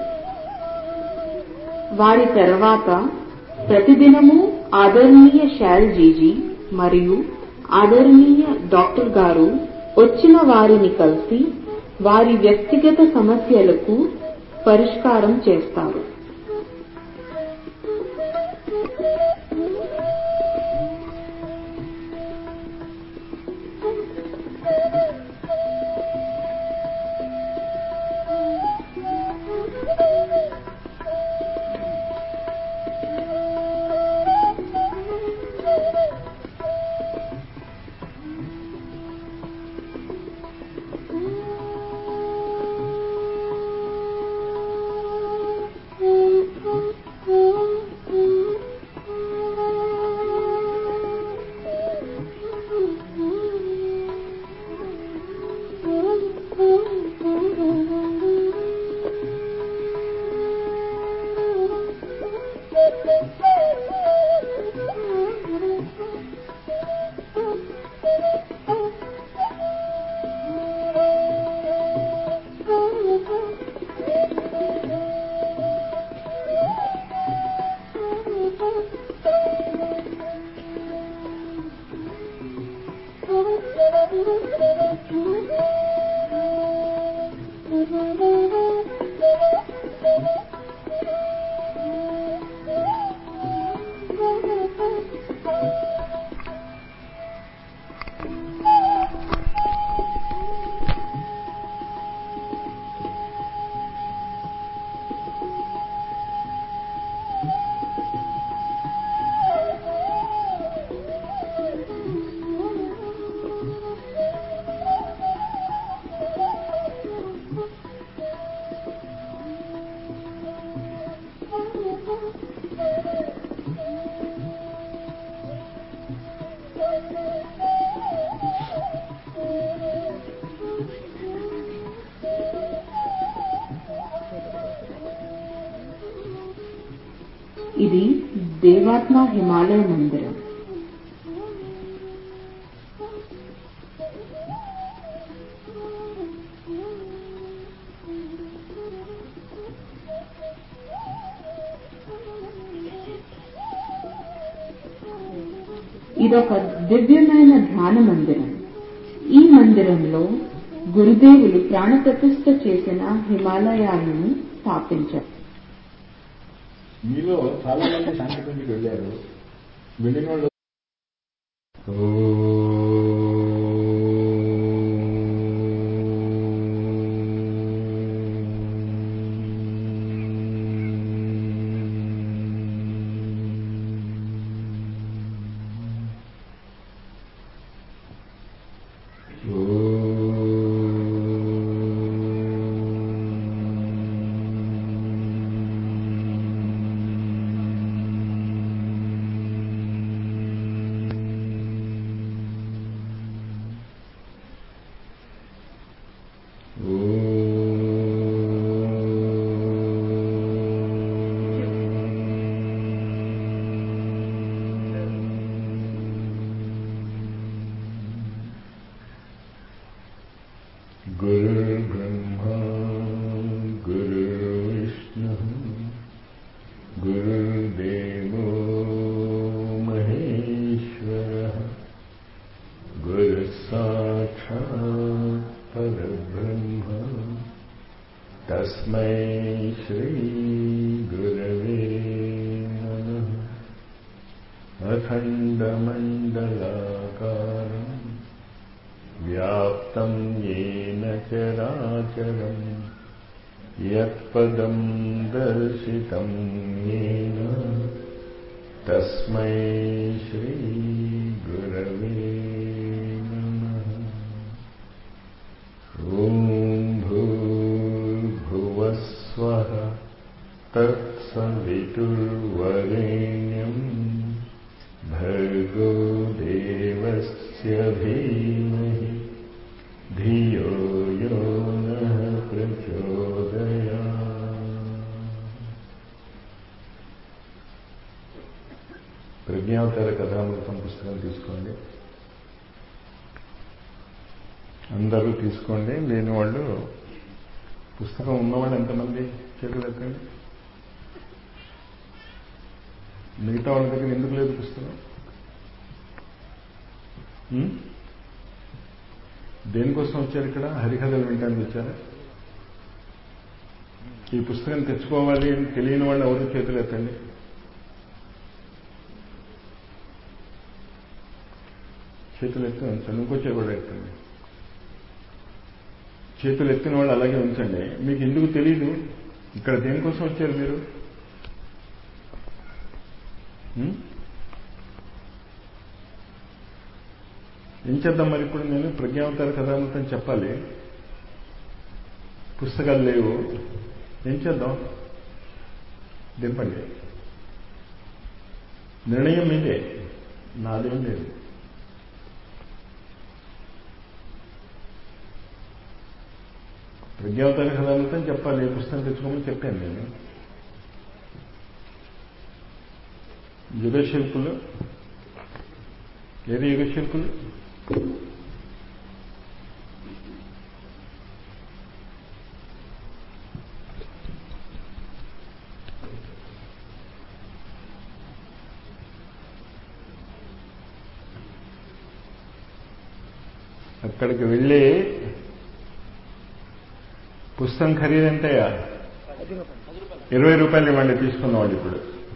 వారి తర్వాత ప్రతిదినము ఆదరణీయ శాల్జీజీ మరియు ఆదరణీయ డాక్టర్ గారు వచ్చిన వారిని కలిసి వారి వ్యక్తిగత సమస్యలకు పరిష్కారం చేస్తారు ఇది దేవాత్మ హిమాలయ మందిరం ఇదొక దివ్యమైన ధ్యాన మందిరం ఈ మందిరంలో గురుదేవులు ప్రాణప్రతిష్ఠ చేసిన హిమాలయాలను స్థాపించారు మీలో చాలా మంది శాంతి కుండికి వెళ్ళారు వెళ్ళిన వాళ్ళు गुरुर्ब्रह्मा गुरुर्विष्णुः गुरुर्देवो महेश्वरः गुरुः साक्षात् परब्रह्म तस्मै श्रीगुरवे नमः अखण्डमण्डलाकारम् व्याप्तं येन चराचरम् यत्पदं दर्शितं येन तस्मै श्रीगुरवे नमः ॐ भूर्भुवस्वः तत्सवितुर्वरेण्यम् అందరూ తీసుకోండి లేని వాళ్ళు పుస్తకం ఉన్నవాళ్ళు ఎంతమంది చేతులు ఎత్తండి మిగతా వాళ్ళ దగ్గర ఎందుకు లేదు పుస్తకం ఉం? దేనికోసం వచ్చారు ఇక్కడ హరికథలు వింటానికి వచ్చారా ఈ పుస్తకం తెచ్చుకోవాలి అని తెలియని వాళ్ళు ఎవరు చేతులు ఎత్తండి చేతులు ఎత్తి ఉంచండి ఇంకొచ్చే కూడా ఎత్తండి చేతులు ఎత్తిన వాళ్ళు అలాగే ఉంచండి మీకు ఎందుకు తెలీదు ఇక్కడ దేనికోసం వచ్చారు మీరు ఉం? ఏం చేద్దాం మరి ఇప్పుడు నేను ప్రజ్ఞావతార కథామృతం చెప్పాలి పుస్తకాలు లేవు ఏం చేద్దాం దింపండి నిర్ణయం మీదే నాదేం లేదు ప్రజ్ఞావతార కథామృతం చెప్పాలి పుస్తకం తెచ్చుకోమని చెప్పాను నేను యుగశిల్పులు ఏది యుగశిల్పులు అక్కడికి వెళ్ళి పుస్తకం ఖరీదు ఎంతయ్యా ఇరవై రూపాయలు ఇవ్వండి తీసుకున్నవాళ్ళు ఇప్పుడు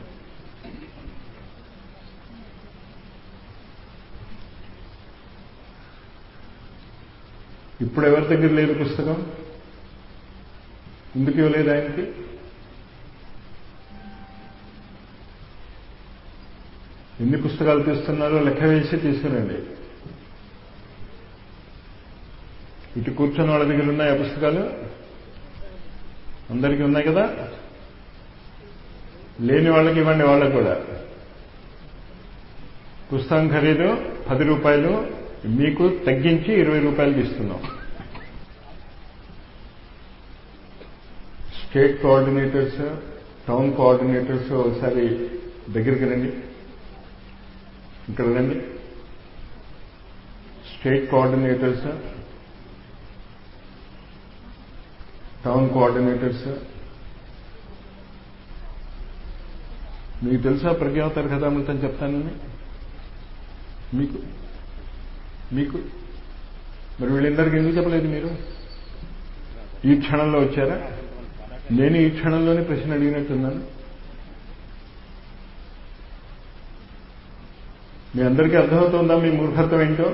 ఇప్పుడు ఎవరి దగ్గర లేదు పుస్తకం ఎందుకు ఇవ్వలేదు ఆయనకి ఎన్ని పుస్తకాలు తీస్తున్నారో లెక్క వేసి తీసుకురండి ఇటు కూర్చొని వాళ్ళ దగ్గర ఉన్నాయి ఆ పుస్తకాలు అందరికీ ఉన్నాయి కదా లేని వాళ్ళకి ఇవ్వండి వాళ్ళకి కూడా పుస్తకం ఖరీదు పది రూపాయలు మీకు తగ్గించి ఇరవై రూపాయలకి ఇస్తున్నాం స్టేట్ కోఆర్డినేటర్స్ టౌన్ కోఆర్డినేటర్స్ ఒకసారి దగ్గరికి రండి ఇక్కడ రండి స్టేట్ కోఆర్డినేటర్స్ టౌన్ కోఆర్డినేటర్స్ మీకు తెలుసా ప్రజ్ఞావతార కథామృతం చెప్తానని మీకు మీకు మరి వీళ్ళందరికీ ఎందుకు చెప్పలేదు మీరు ఈ క్షణంలో వచ్చారా నేను ఈ క్షణంలోనే ప్రశ్న అడిగినట్టున్నాను మీ అందరికీ అర్థమవుతుందా మీ మూర్ఖత్వం ఏంటో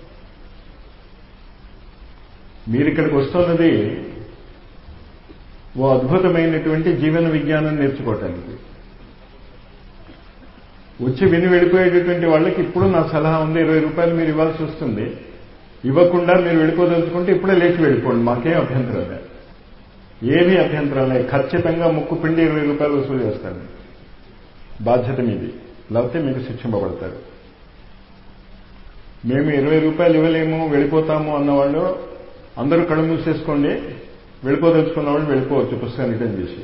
మీరు ఇక్కడికి వస్తున్నది ఓ అద్భుతమైనటువంటి జీవన విజ్ఞానం నేర్చుకోవటానికి వచ్చి విని వెళ్ళిపోయేటటువంటి వాళ్ళకి ఇప్పుడు నా సలహా ఉంది ఇరవై రూపాయలు మీరు ఇవ్వాల్సి వస్తుంది ఇవ్వకుండా మీరు వెళ్ళిపోదలుచుకుంటే ఇప్పుడే లేచి వెళ్ళిపోండి మాకేం అభ్యంతరం లేదు ఏమీ అభ్యంతరం లేదు ఖచ్చితంగా ముక్కు పిండి ఇరవై రూపాయలు వసూలు చేస్తాను బాధ్యత మీది లేకపోతే మీకు శిక్షింపబడతారు మేము ఇరవై రూపాయలు ఇవ్వలేము వెళ్ళిపోతాము అన్నవాళ్ళు అందరూ కళ్ళు మూసేసుకోండి వెళ్ళిపోదలుచుకున్న వాళ్ళు వెళ్ళిపోవచ్చు పుస్తకం రిటర్న్ చేసి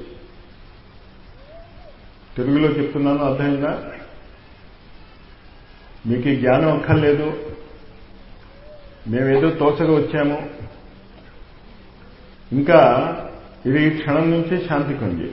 తెలుగులో చెప్తున్నాను అర్థమైందా మీకు ఈ జ్ఞానం అక్కర్లేదు మేమేదో తోచగా వచ్చాము ఇంకా ఇది ఈ క్షణం నుంచి శాంతి కొంది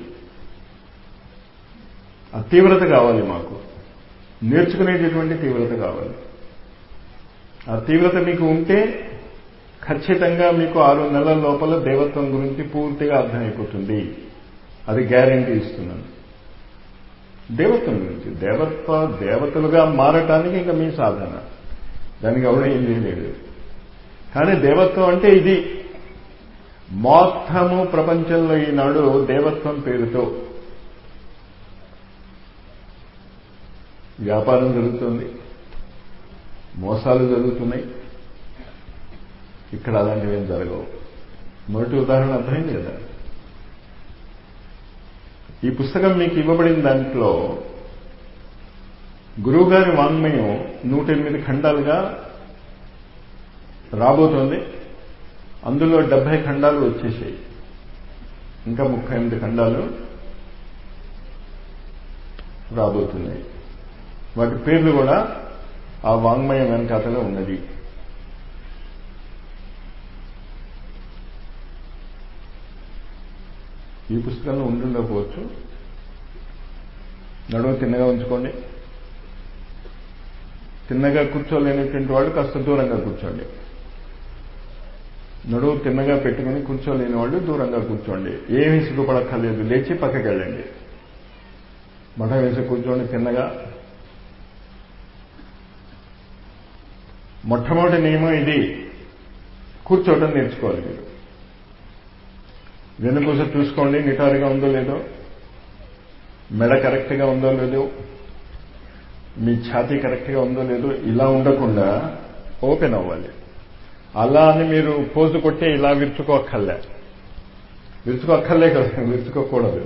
ఆ తీవ్రత కావాలి మాకు నేర్చుకునేటటువంటి తీవ్రత కావాలి ఆ తీవ్రత మీకు ఉంటే ఖచ్చితంగా మీకు ఆరు నెలల లోపల దేవత్వం గురించి పూర్తిగా అర్థమైపోతుంది అది గ్యారంటీ ఇస్తున్నాను దేవత్వం గురించి దేవత్వ దేవతలుగా మారటానికి ఇంకా మీ సాధన దానికి ఎవడ ఏం చేయలేడు కానీ దేవత్వం అంటే ఇది మొత్తము ప్రపంచంలో ఈనాడు దేవత్వం పేరుతో వ్యాపారం జరుగుతుంది మోసాలు జరుగుతున్నాయి ఇక్కడ అలాంటివి ఏం జరగవు మొదటి ఉదాహరణ అర్థమైంది కదా ఈ పుస్తకం మీకు ఇవ్వబడిన దాంట్లో గురువుగారి వాంగ్మయం నూట ఎనిమిది ఖండాలుగా రాబోతోంది అందులో డెబ్బై ఖండాలు వచ్చేసాయి ఇంకా ముప్పై ఎనిమిది ఖండాలు రాబోతున్నాయి వాటి పేర్లు కూడా ఆ వాంగ్మయం వెనకాతలో ఉన్నది ఈ పుస్తకంలో ఉండుండకపోవచ్చు నడుము తిన్నగా ఉంచుకోండి తిన్నగా కూర్చోలేనటువంటి వాళ్ళు కాస్త దూరంగా కూర్చోండి నడువు తిన్నగా పెట్టుకుని కూర్చోలేని వాళ్ళు దూరంగా కూర్చోండి ఏమీ సిగ్గుపడక్కర్లేదు లేచి పక్కకి వెళ్ళండి మఠం వేసి కూర్చోండి తిన్నగా మొట్టమొదటి నియమం ఇది కూర్చోవడం నేర్చుకోవాలి మీరు వెనుపూస చూసుకోండి నిటారుగా ఉందో లేదో మెడ కరెక్ట్గా ఉందో లేదో మీ ఛాతీ కరెక్ట్గా ఉందో లేదో ఇలా ఉండకుండా ఓపెన్ అవ్వాలి అలా అని మీరు పోజు కొట్టే ఇలా విరుచుకోక్కర్లే విరుచుకోక్కర్లే కదా విరుచుకోకూడదు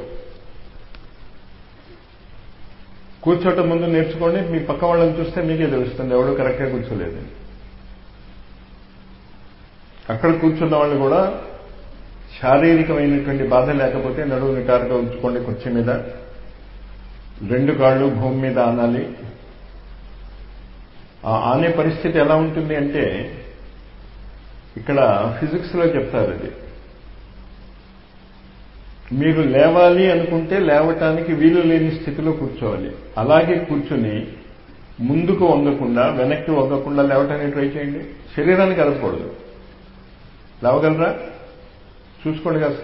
కూర్చోటం ముందు నేర్చుకోండి మీ పక్క వాళ్ళని చూస్తే మీకే తెలుస్తుంది ఎవడు కరెక్ట్గా కూర్చోలేదు అక్కడ కూర్చున్న వాళ్ళు కూడా శారీరకమైనటువంటి బాధ లేకపోతే నడువు నిటారుగా ఉంచుకోండి కుర్చీ మీద రెండు కాళ్ళు భూమి మీద ఆనాలి ఆ ఆనే పరిస్థితి ఎలా ఉంటుంది అంటే ఇక్కడ ఫిజిక్స్లో చెప్తారు అది మీరు లేవాలి అనుకుంటే లేవటానికి వీలు లేని స్థితిలో కూర్చోవాలి అలాగే కూర్చుని ముందుకు వంగకుండా వెనక్కి వంగకుండా లేవటానికి ట్రై చేయండి శరీరానికి కలపకూడదు లేవగలరా చూసుకోండి కాస్త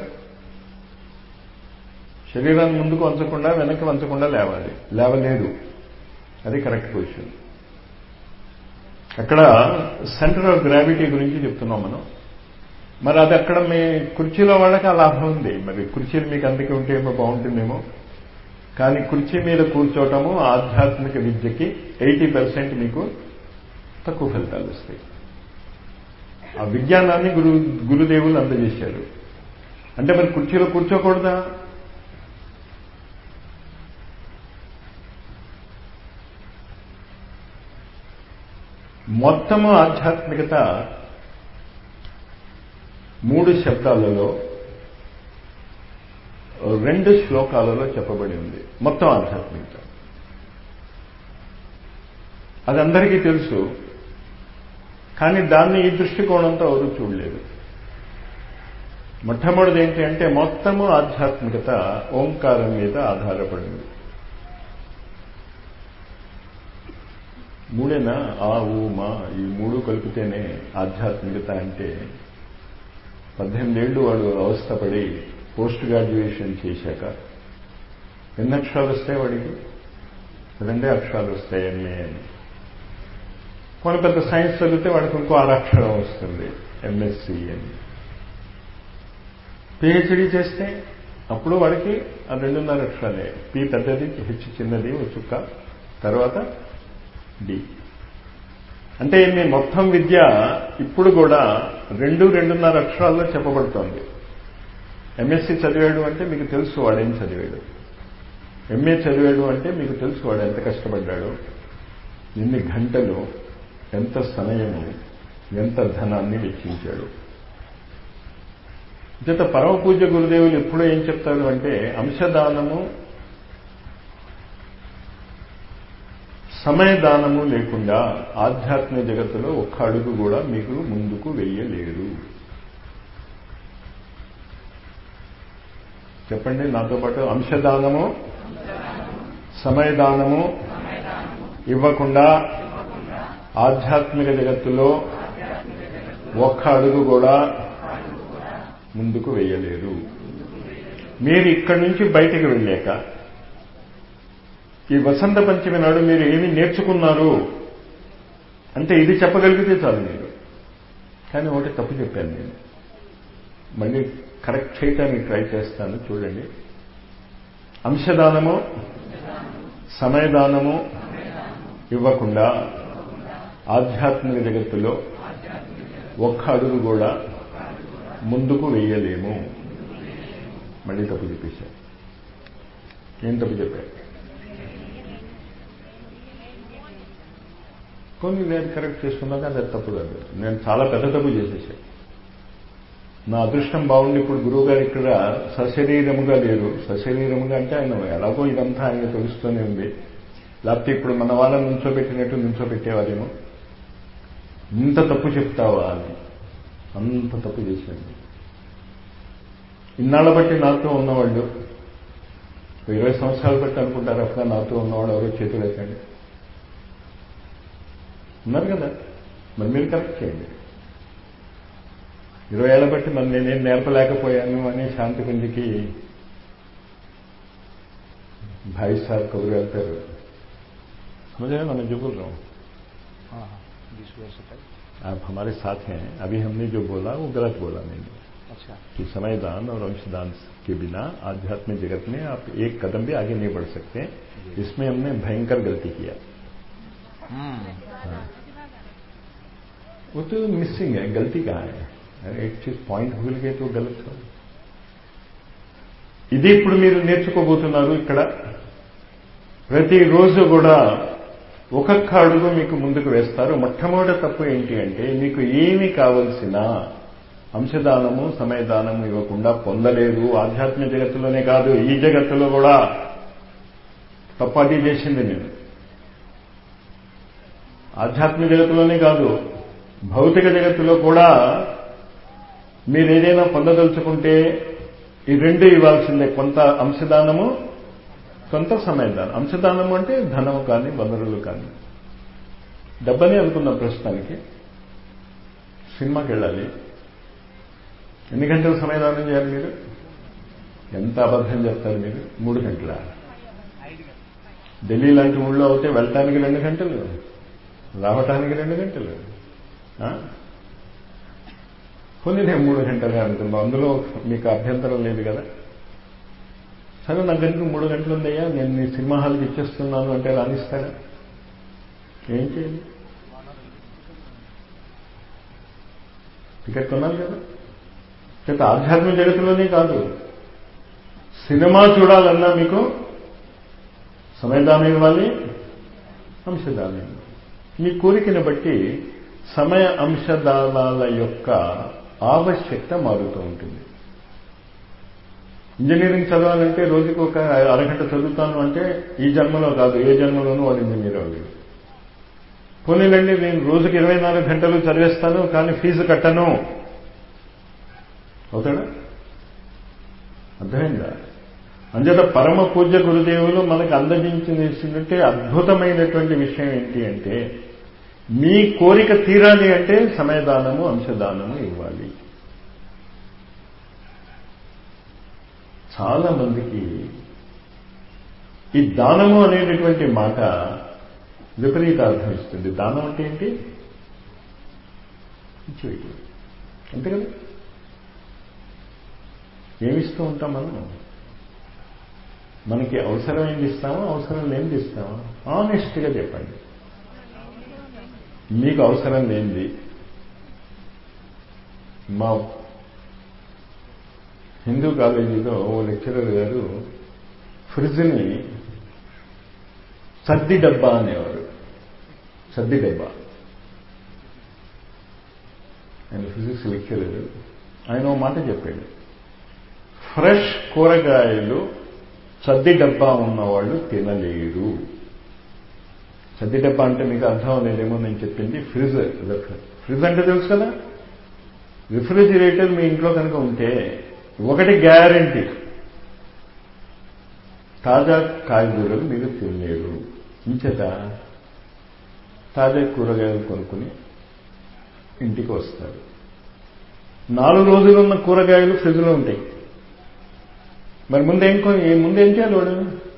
శరీరాన్ని ముందుకు వంచకుండా వెనక్కి వంచకుండా లేవాలి లేవలేదు అది కరెక్ట్ పొజిషన్ అక్కడ సెంటర్ ఆఫ్ గ్రావిటీ గురించి చెప్తున్నాం మనం మరి అది అక్కడ మీ కుర్చీలో వాళ్ళకి ఆ లాభం ఉంది మరి కుర్చీలు మీకు అందుకే ఉంటే ఏమో బాగుంటుందేమో కానీ కుర్చీ మీద కూర్చోవటము ఆధ్యాత్మిక విద్యకి ఎయిటీ పర్సెంట్ మీకు తక్కువ ఫలితాలు వస్తాయి ఆ విజ్ఞానాన్ని గురు గురుదేవులు అందజేశారు అంటే మరి కుర్చీలో కూర్చోకూడదా మొత్తము ఆధ్యాత్మికత మూడు శబ్దాలలో రెండు శ్లోకాలలో చెప్పబడి ఉంది మొత్తం ఆధ్యాత్మికత అది అందరికీ తెలుసు కానీ దాన్ని ఈ దృష్టికోణంతో ఎవరు చూడలేదు మొట్టమొదటిది ఏంటి అంటే మొత్తము ఆధ్యాత్మికత ఓంకారం మీద ఆధారపడింది మూడేనా ఆ ఊ మా ఈ మూడు కలిపితేనే ఆధ్యాత్మికత అంటే పద్దెనిమిదేళ్లు వాడు అవస్థపడి పోస్ట్ గ్రాడ్యుయేషన్ చేశాక ఎన్ని అక్షరాలు వస్తాయి వాడికి రెండే అక్షరాలు వస్తాయి ఎంఏ అని కొన్ని పెద్ద సైన్స్ చదివితే వాడికి ఇంకో అక్షరం వస్తుంది ఎంఎస్సి అని పిహెచ్డి చేస్తే అప్పుడు వాడికి ఆ రెండున్నర అక్షరాలే పి పెద్దది హెచ్ చిన్నది ఒక చుక్క తర్వాత డి అంటే మీ మొత్తం విద్య ఇప్పుడు కూడా రెండు రెండున్నర అక్షరాల్లో చెప్పబడుతోంది ఎంఎస్సి చదివాడు అంటే మీకు తెలుసు వాడేం చదివాడు ఎంఏ చదివాడు అంటే మీకు తెలుసు వాడు ఎంత కష్టపడ్డాడు ఎన్ని గంటలు ఎంత సమయము ఎంత ధనాన్ని వెచ్చించాడు చేత పరమ పూజ గురుదేవులు ఎప్పుడూ ఏం చెప్తారు అంటే అంశదానము సమయదానము లేకుండా ఆధ్యాత్మిక జగత్తులో ఒక్క అడుగు కూడా మీకు ముందుకు వెయ్యలేరు చెప్పండి నాతో పాటు అంశదానము సమయదానము ఇవ్వకుండా ఆధ్యాత్మిక జగత్తులో ఒక్క అడుగు కూడా ముందుకు వెయ్యలేరు మీరు ఇక్కడి నుంచి బయటికి వెళ్ళాక ఈ వసంత పంచమి నాడు మీరు ఏమి నేర్చుకున్నారు అంటే ఇది చెప్పగలిగితే చాలు మీరు కానీ ఒకటి తప్పు చెప్పాను నేను మళ్ళీ కరెక్ట్ చేయటానికి ట్రై చేస్తాను చూడండి అంశదానము సమయదానము ఇవ్వకుండా ఆధ్యాత్మిక జగత్తులో ఒక్క అడుగు కూడా ముందుకు వెయ్యలేము మళ్ళీ తప్పు చెప్పేశా ఏం తప్పు చెప్పారు కొన్ని నేను కరెక్ట్ చేసుకున్నా కానీ అది తప్పు కాదు నేను చాలా పెద్ద తప్పు చేసేసాను నా అదృష్టం బాగుండి ఇప్పుడు గురువు గారు ఇక్కడ సశరీరముగా లేరు సశరీరముగా అంటే ఆయన ఎలాగో ఇదంతా ఆయన తెలుస్తూనే ఉంది లేకపోతే ఇప్పుడు మన వాళ్ళని నుంచోబెట్టినట్టు నుంచోబెట్టేవాళ్ళేమో ఇంత తప్పు చెప్తావా అని అంత తప్పు చేశాను ఇన్నాళ్ళ బట్టి నాతో ఉన్నవాళ్ళు ఇరవై సంవత్సరాలు బట్టి అనుకుంటారు అప్పుడు నాతో ఉన్నవాళ్ళు ఎవరో చేతులు ఎత్తండి ఉన్నారు కదా మరి మీరు కరెక్ట్ చేయండి ఇరవై ఏళ్ళ బట్టి మరి నేనేం నేర్పలేకపోయాను అని శాంతి కుంజికి భాई साहब कब వెళ్తారు समझ रहे ना मैं जो बोल रहा हूँ हाँ हाँ बीस वर्ष तक आप हमारे साथ हैं अभी हमने जो बोला वो गलत बोला मैंने अच्छा कि समय दान और अंशदान के बिना आध्यात्मिक जगत में आप एक कदम भी आगे नहीं बढ़ सकते इसमें हमने भयंकर गलती किया हम्म हाँ। वो तो मिसिंग है गलती कहाँ है अरे एक चीज పాయింట్ भूल गए तो गलत हो ఇది ఇప్పుడు మీరు నేర్చుకోబోతున్నారు ఇక్కడ ప్రతిరోజు కూడా ఒక్కొక్క అడుగు మీకు ముందుకు వేస్తారు మొట్టమొదటి తప్పు ఏంటి అంటే మీకు ఏమి కావలసిన అంశదానము సమయదానము ఇవ్వకుండా పొందలేదు ఆధ్యాత్మిక జగత్తులోనే కాదు ఈ జగత్తులో కూడా తప్పు అది చేసింది నేను ఆధ్యాత్మిక జగత్తులోనే కాదు భౌతిక జగత్తులో కూడా మీరు ఏదైనా పొందదలుచుకుంటే ఈ రెండు ఇవ్వాల్సిందే కొంత అంశదానము కొంత సమయదానం అంశదానము అంటే ధనము కానీ వనరులు కానీ డబ్బనే అనుకుందాం ప్రస్తుతానికి సినిమాకి వెళ్ళాలి ఎన్ని గంటలు సమయదానం చేయాలి మీరు ఎంత అబద్ధం చెప్తారు మీరు మూడు గంటల ఢిల్లీ లాంటి ఊళ్ళో అయితే వెళ్ళటానికి రెండు గంటలు రావటానికి రెండు గంటలు ఆ? కొన్ని నేను మూడు గంటలే అనుకున్నాం అందులో మీకు అభ్యంతరం లేదు కదా సరే నా గంటకు మూడు గంటలు ఉందయ్యా నేను నీ సినిమా హాల్కి ఇచ్చేస్తున్నాను అంటే రాణిస్తాడా ఏం చేయాలి టికెట్ కొనాలి కదా చేత ఆధ్యాత్మిక జగత్తులోనే కాదు సినిమా చూడాలన్నా మీకు సమయదానం ఇవ్వాలి అంశదానం ఇవ్వాలి మీ కోరికను బట్టి సమయ అంశదానాల యొక్క ఆవశ్యకత మారుతూ ఉంటుంది ఇంజనీరింగ్ చదవాలంటే రోజుకి ఒక అరగంట చదువుతాను అంటే ఈ జన్మలో కాదు ఏ జన్మలోనూ వాడు ఇంజనీర్ అవ్వలేదు పోనీలండి నేను రోజుకి ఇరవై నాలుగు గంటలు చదివేస్తాను కానీ ఫీజు కట్టను అవుతాడా అర్థమైందా అంచేత పరమ పూజ్య గురుదేవులు మనకు అందజేసినట్టే అద్భుతమైనటువంటి విషయం ఏంటి అంటే మీ కోరిక తీరాలి అంటే సమయదానము అంశదానము ఇవ్వాలి చాలా మందికి ఈ దానము అనేటటువంటి మాట విపరీత అర్థం ఇస్తుంది దానం అంటే ఏంటి ఇచ్చేయటం అంతే కదా ఏమిస్తూ ఉంటాం మనం మనకి అవసరమైంది ఇస్తామా అవసరం లేనిది ఇస్తామా ఆనెస్ట్గా చెప్పండి మీకు అవసరం లేనిది మా హిందూ కాలేజీలో ఓ లెక్చరర్ గారు ఫ్రిడ్జ్ని సద్ది డబ్బా అనేవారు సద్ది డబ్బా ఆయన ఫిజిక్స్ లెక్చరర్ ఆయన ఓ మాట చెప్పాడు ఫ్రెష్ కూరగాయలు సద్ది డబ్బా ఉన్నవాళ్ళు తినలేరు సద్ది డబ్బా అంటే మీకు అర్థం అవ్వలేదేమో నేను చెప్పింది ఫ్రిజ్ ఫ్రిజ్ అంటే తెలుసు కదా రిఫ్రిజిరేటర్ మీ ఇంట్లో కనుక ఉంటే ఒకటి గ్యారంటీ తాజా కాయగూరలు మీరు తినలేరు ఇంచేత తాజా కూరగాయలు కొనుక్కుని ఇంటికి వస్తారు నాలుగు రోజులు ఉన్న కూరగాయలు ఫ్రిడ్జ్లో ఉంటాయి మరి ముందేం కొని ముందేం చేయాలి వాడు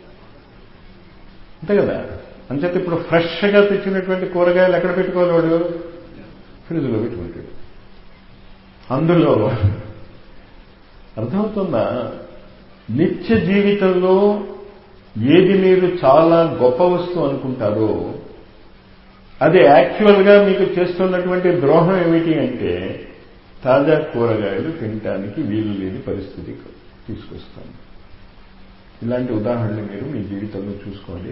అంతే కదా అంచేత ఇప్పుడు ఫ్రెష్గా తెచ్చినటువంటి కూరగాయలు ఎక్కడ పెట్టుకోవాలి వాడు ఫ్రిడ్జ్లో పెట్టుకుంటాడు అందులో అర్థమవుతుందా నిత్య జీవితంలో ఏది మీరు చాలా గొప్ప వస్తువు అనుకుంటారో అది యాక్చువల్గా మీకు చేస్తున్నటువంటి ద్రోహం ఏమిటి అంటే తాజా కూరగాయలు తినటానికి వీలు లేని పరిస్థితి తీసుకొస్తాను ఇలాంటి ఉదాహరణలు మీరు మీ జీవితంలో చూసుకోండి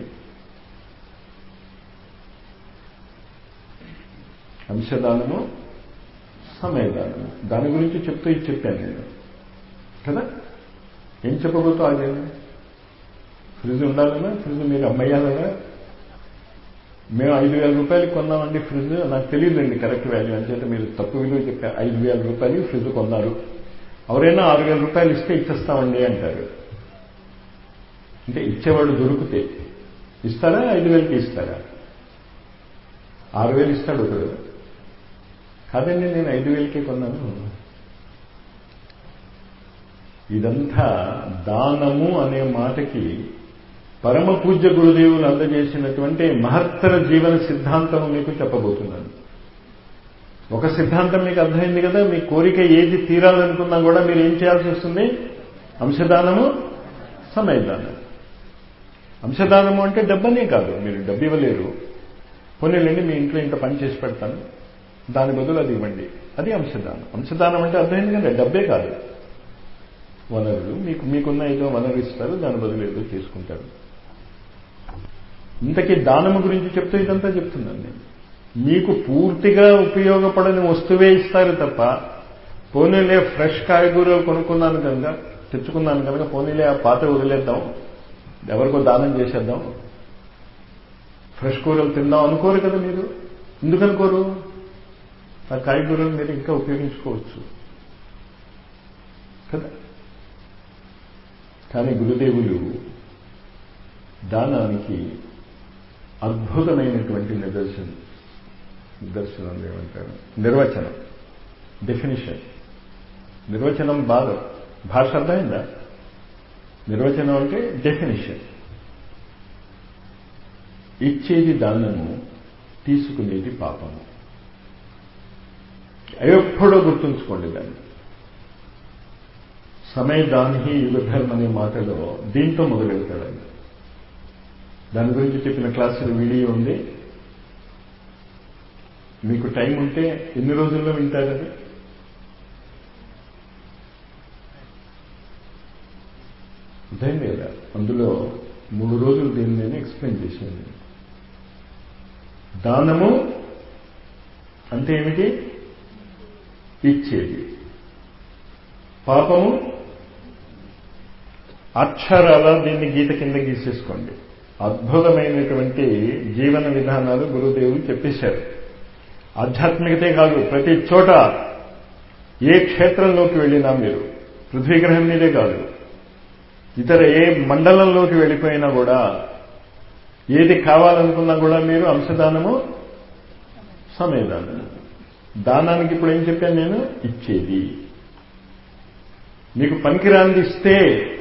అంశదానము సమయదానము దాని గురించి చెప్తూ ఇది చెప్పాను నేను కదా ఏం చెప్పబోతూ ఆగాను ఫ్రిడ్జ్ ఉండాలన్నా ఫ్రిడ్జ్ మీరు అమ్మయ్యాలన్నా మేము ఐదు వేల రూపాయలు కొన్నామండి ఫ్రిడ్జ్ నాకు తెలియదండి కరెక్ట్ వాల్యూ అంచేత మీరు తప్పు విలువ చెప్పారు ఐదు వేల రూపాయలు ఫ్రిడ్జ్ కొన్నారు ఎవరైనా ఆరు వేల రూపాయలు ఇస్తే ఇచ్చేస్తామండి అంటారు అంటే ఇచ్చేవాళ్ళు దొరికితే ఇస్తారా ఐదు వేలకి ఇస్తారా ఆరు వేలు ఇస్తాడు ఒకడు కాదండి నేను ఐదు వేలకే కొన్నాను ఇదంతా దానము అనే మాటకి పరమ పూజ్య గురుదేవులు అందజేసినటువంటి మహత్తర జీవన సిద్ధాంతం మీకు చెప్పబోతున్నాను ఒక సిద్ధాంతం మీకు అర్థమైంది కదా మీ కోరిక ఏది తీరాలనుకున్నా కూడా మీరు ఏం చేయాల్సి వస్తుంది అంశదానము సమయదానం అంశదానము అంటే డబ్బనే కాదు మీరు డబ్బు ఇవ్వలేరు పోనీలండి మీ ఇంట్లో ఇంత పని చేసి పెడతాను దాని బదులు అది ఇవ్వండి అది అంశదానం అంశదానం అంటే అర్థమైంది కదా డబ్బే కాదు వనరులు మీకు మీకున్న ఏదో వనరు ఇస్తారు దాని బదులు ఏదో చేసుకుంటారు ఇంతకీ దానము గురించి చెప్తే ఇదంతా చెప్తున్నాను నేను మీకు పూర్తిగా ఉపయోగపడని వస్తువే ఇస్తారు తప్ప పోనీలే ఫ్రెష్ కాయగూరలు కొనుక్కున్నాను కనుక తెచ్చుకున్నాను కనుక పోనీలే ఆ పాత వదిలేద్దాం ఎవరికో దానం చేసేద్దాం ఫ్రెష్ కూరలు తిందాం అనుకోరు కదా మీరు ఎందుకు అనుకోరు ఆ కాయగూరలు మీరు ఇంకా ఉపయోగించుకోవచ్చు కదా కానీ గురుదేవులు దానానికి అద్భుతమైనటువంటి నిదర్శనం నిదర్శనం ఏమంటారు నిర్వచనం డెఫినిషన్ నిర్వచనం బాగా భాష అర్థమైందా నిర్వచనం అంటే డెఫినిషన్ ఇచ్చేది దానము తీసుకునేది పాపము ఎప్పుడో గుర్తుంచుకోండి దాన్ని సమయదాని యుగధర్మ అనే మాటలో దీంతో మొదలెడతాడు దాని గురించి చెప్పిన క్లాసులు వీడియో ఉంది మీకు టైం ఉంటే ఎన్ని రోజుల్లో వింటారది అర్థం లేదా అందులో మూడు రోజులు దీన్ని నేను ఎక్స్ప్లెయిన్ చేశాను దానము అంటే ఏమిటి ఇచ్చేది పాపము అక్షరాల దీన్ని గీత కింద గీసేసుకోండి అద్భుతమైనటువంటి జీవన విధానాలు గురుదేవులు చెప్పేశారు ఆధ్యాత్మికతే కాదు ప్రతి చోట ఏ క్షేత్రంలోకి వెళ్ళినా మీరు పృథ్వీగ్రహం మీదే కాదు ఇతర ఏ మండలంలోకి వెళ్ళిపోయినా కూడా ఏది కావాలనుకున్నా కూడా మీరు అంశదానము సమయదానం దానానికి ఇప్పుడు ఏం చెప్పాను నేను ఇచ్చేది మీకు పనికిరాంది ఇస్తే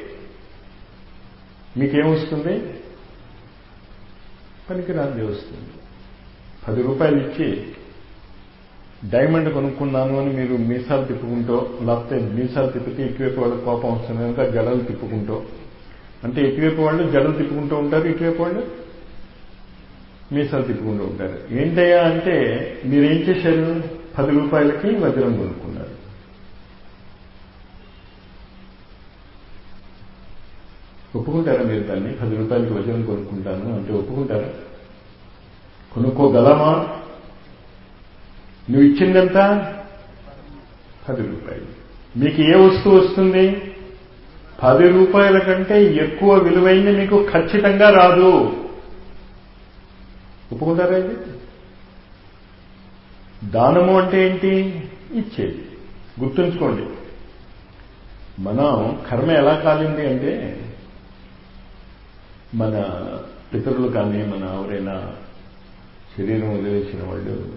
మీకేమొస్తుంది పనికిరాంది వస్తుంది పది రూపాయలు ఇచ్చి డైమండ్ కొనుక్కున్నాను అని మీరు మీసాలు తిప్పుకుంటూ లేకపోతే మీసాలు తిప్పితే ఇటువైపు వాళ్ళకి కోపం వస్తుంది కనుక జడలు తిప్పుకుంటూ అంటే ఇటువైపు వాళ్ళు జడలు తిప్పుకుంటూ ఉంటారు ఇటువైపు వాళ్ళు మీసాలు తిప్పుకుంటూ ఉంటారు ఏంటయ్యా అంటే మీరేం చేశారు పది రూపాయలకి వజ్రం కొనుక్కున్నారు ఒప్పుకుంటారా మీరు దాన్ని పది రూపాయలకి వజ్రం కొనుక్కుంటాను అంటే ఒప్పుకుంటారా కొనుక్కోగలమా నువ్వు ఇచ్చిందంత పది రూపాయలు మీకు ఏ వస్తువు వస్తుంది పది రూపాయల కంటే ఎక్కువ విలువైంది మీకు ఖచ్చితంగా రాదు ఒప్పుకుంటారా ఇది దానము అంటే ఏంటి ఇచ్చేది గుర్తుంచుకోండి మనం కర్మ ఎలా కాలింది అంటే మన పితరులు కానీ మన ఎవరైనా శరీరం వదిలేసిన వాళ్ళు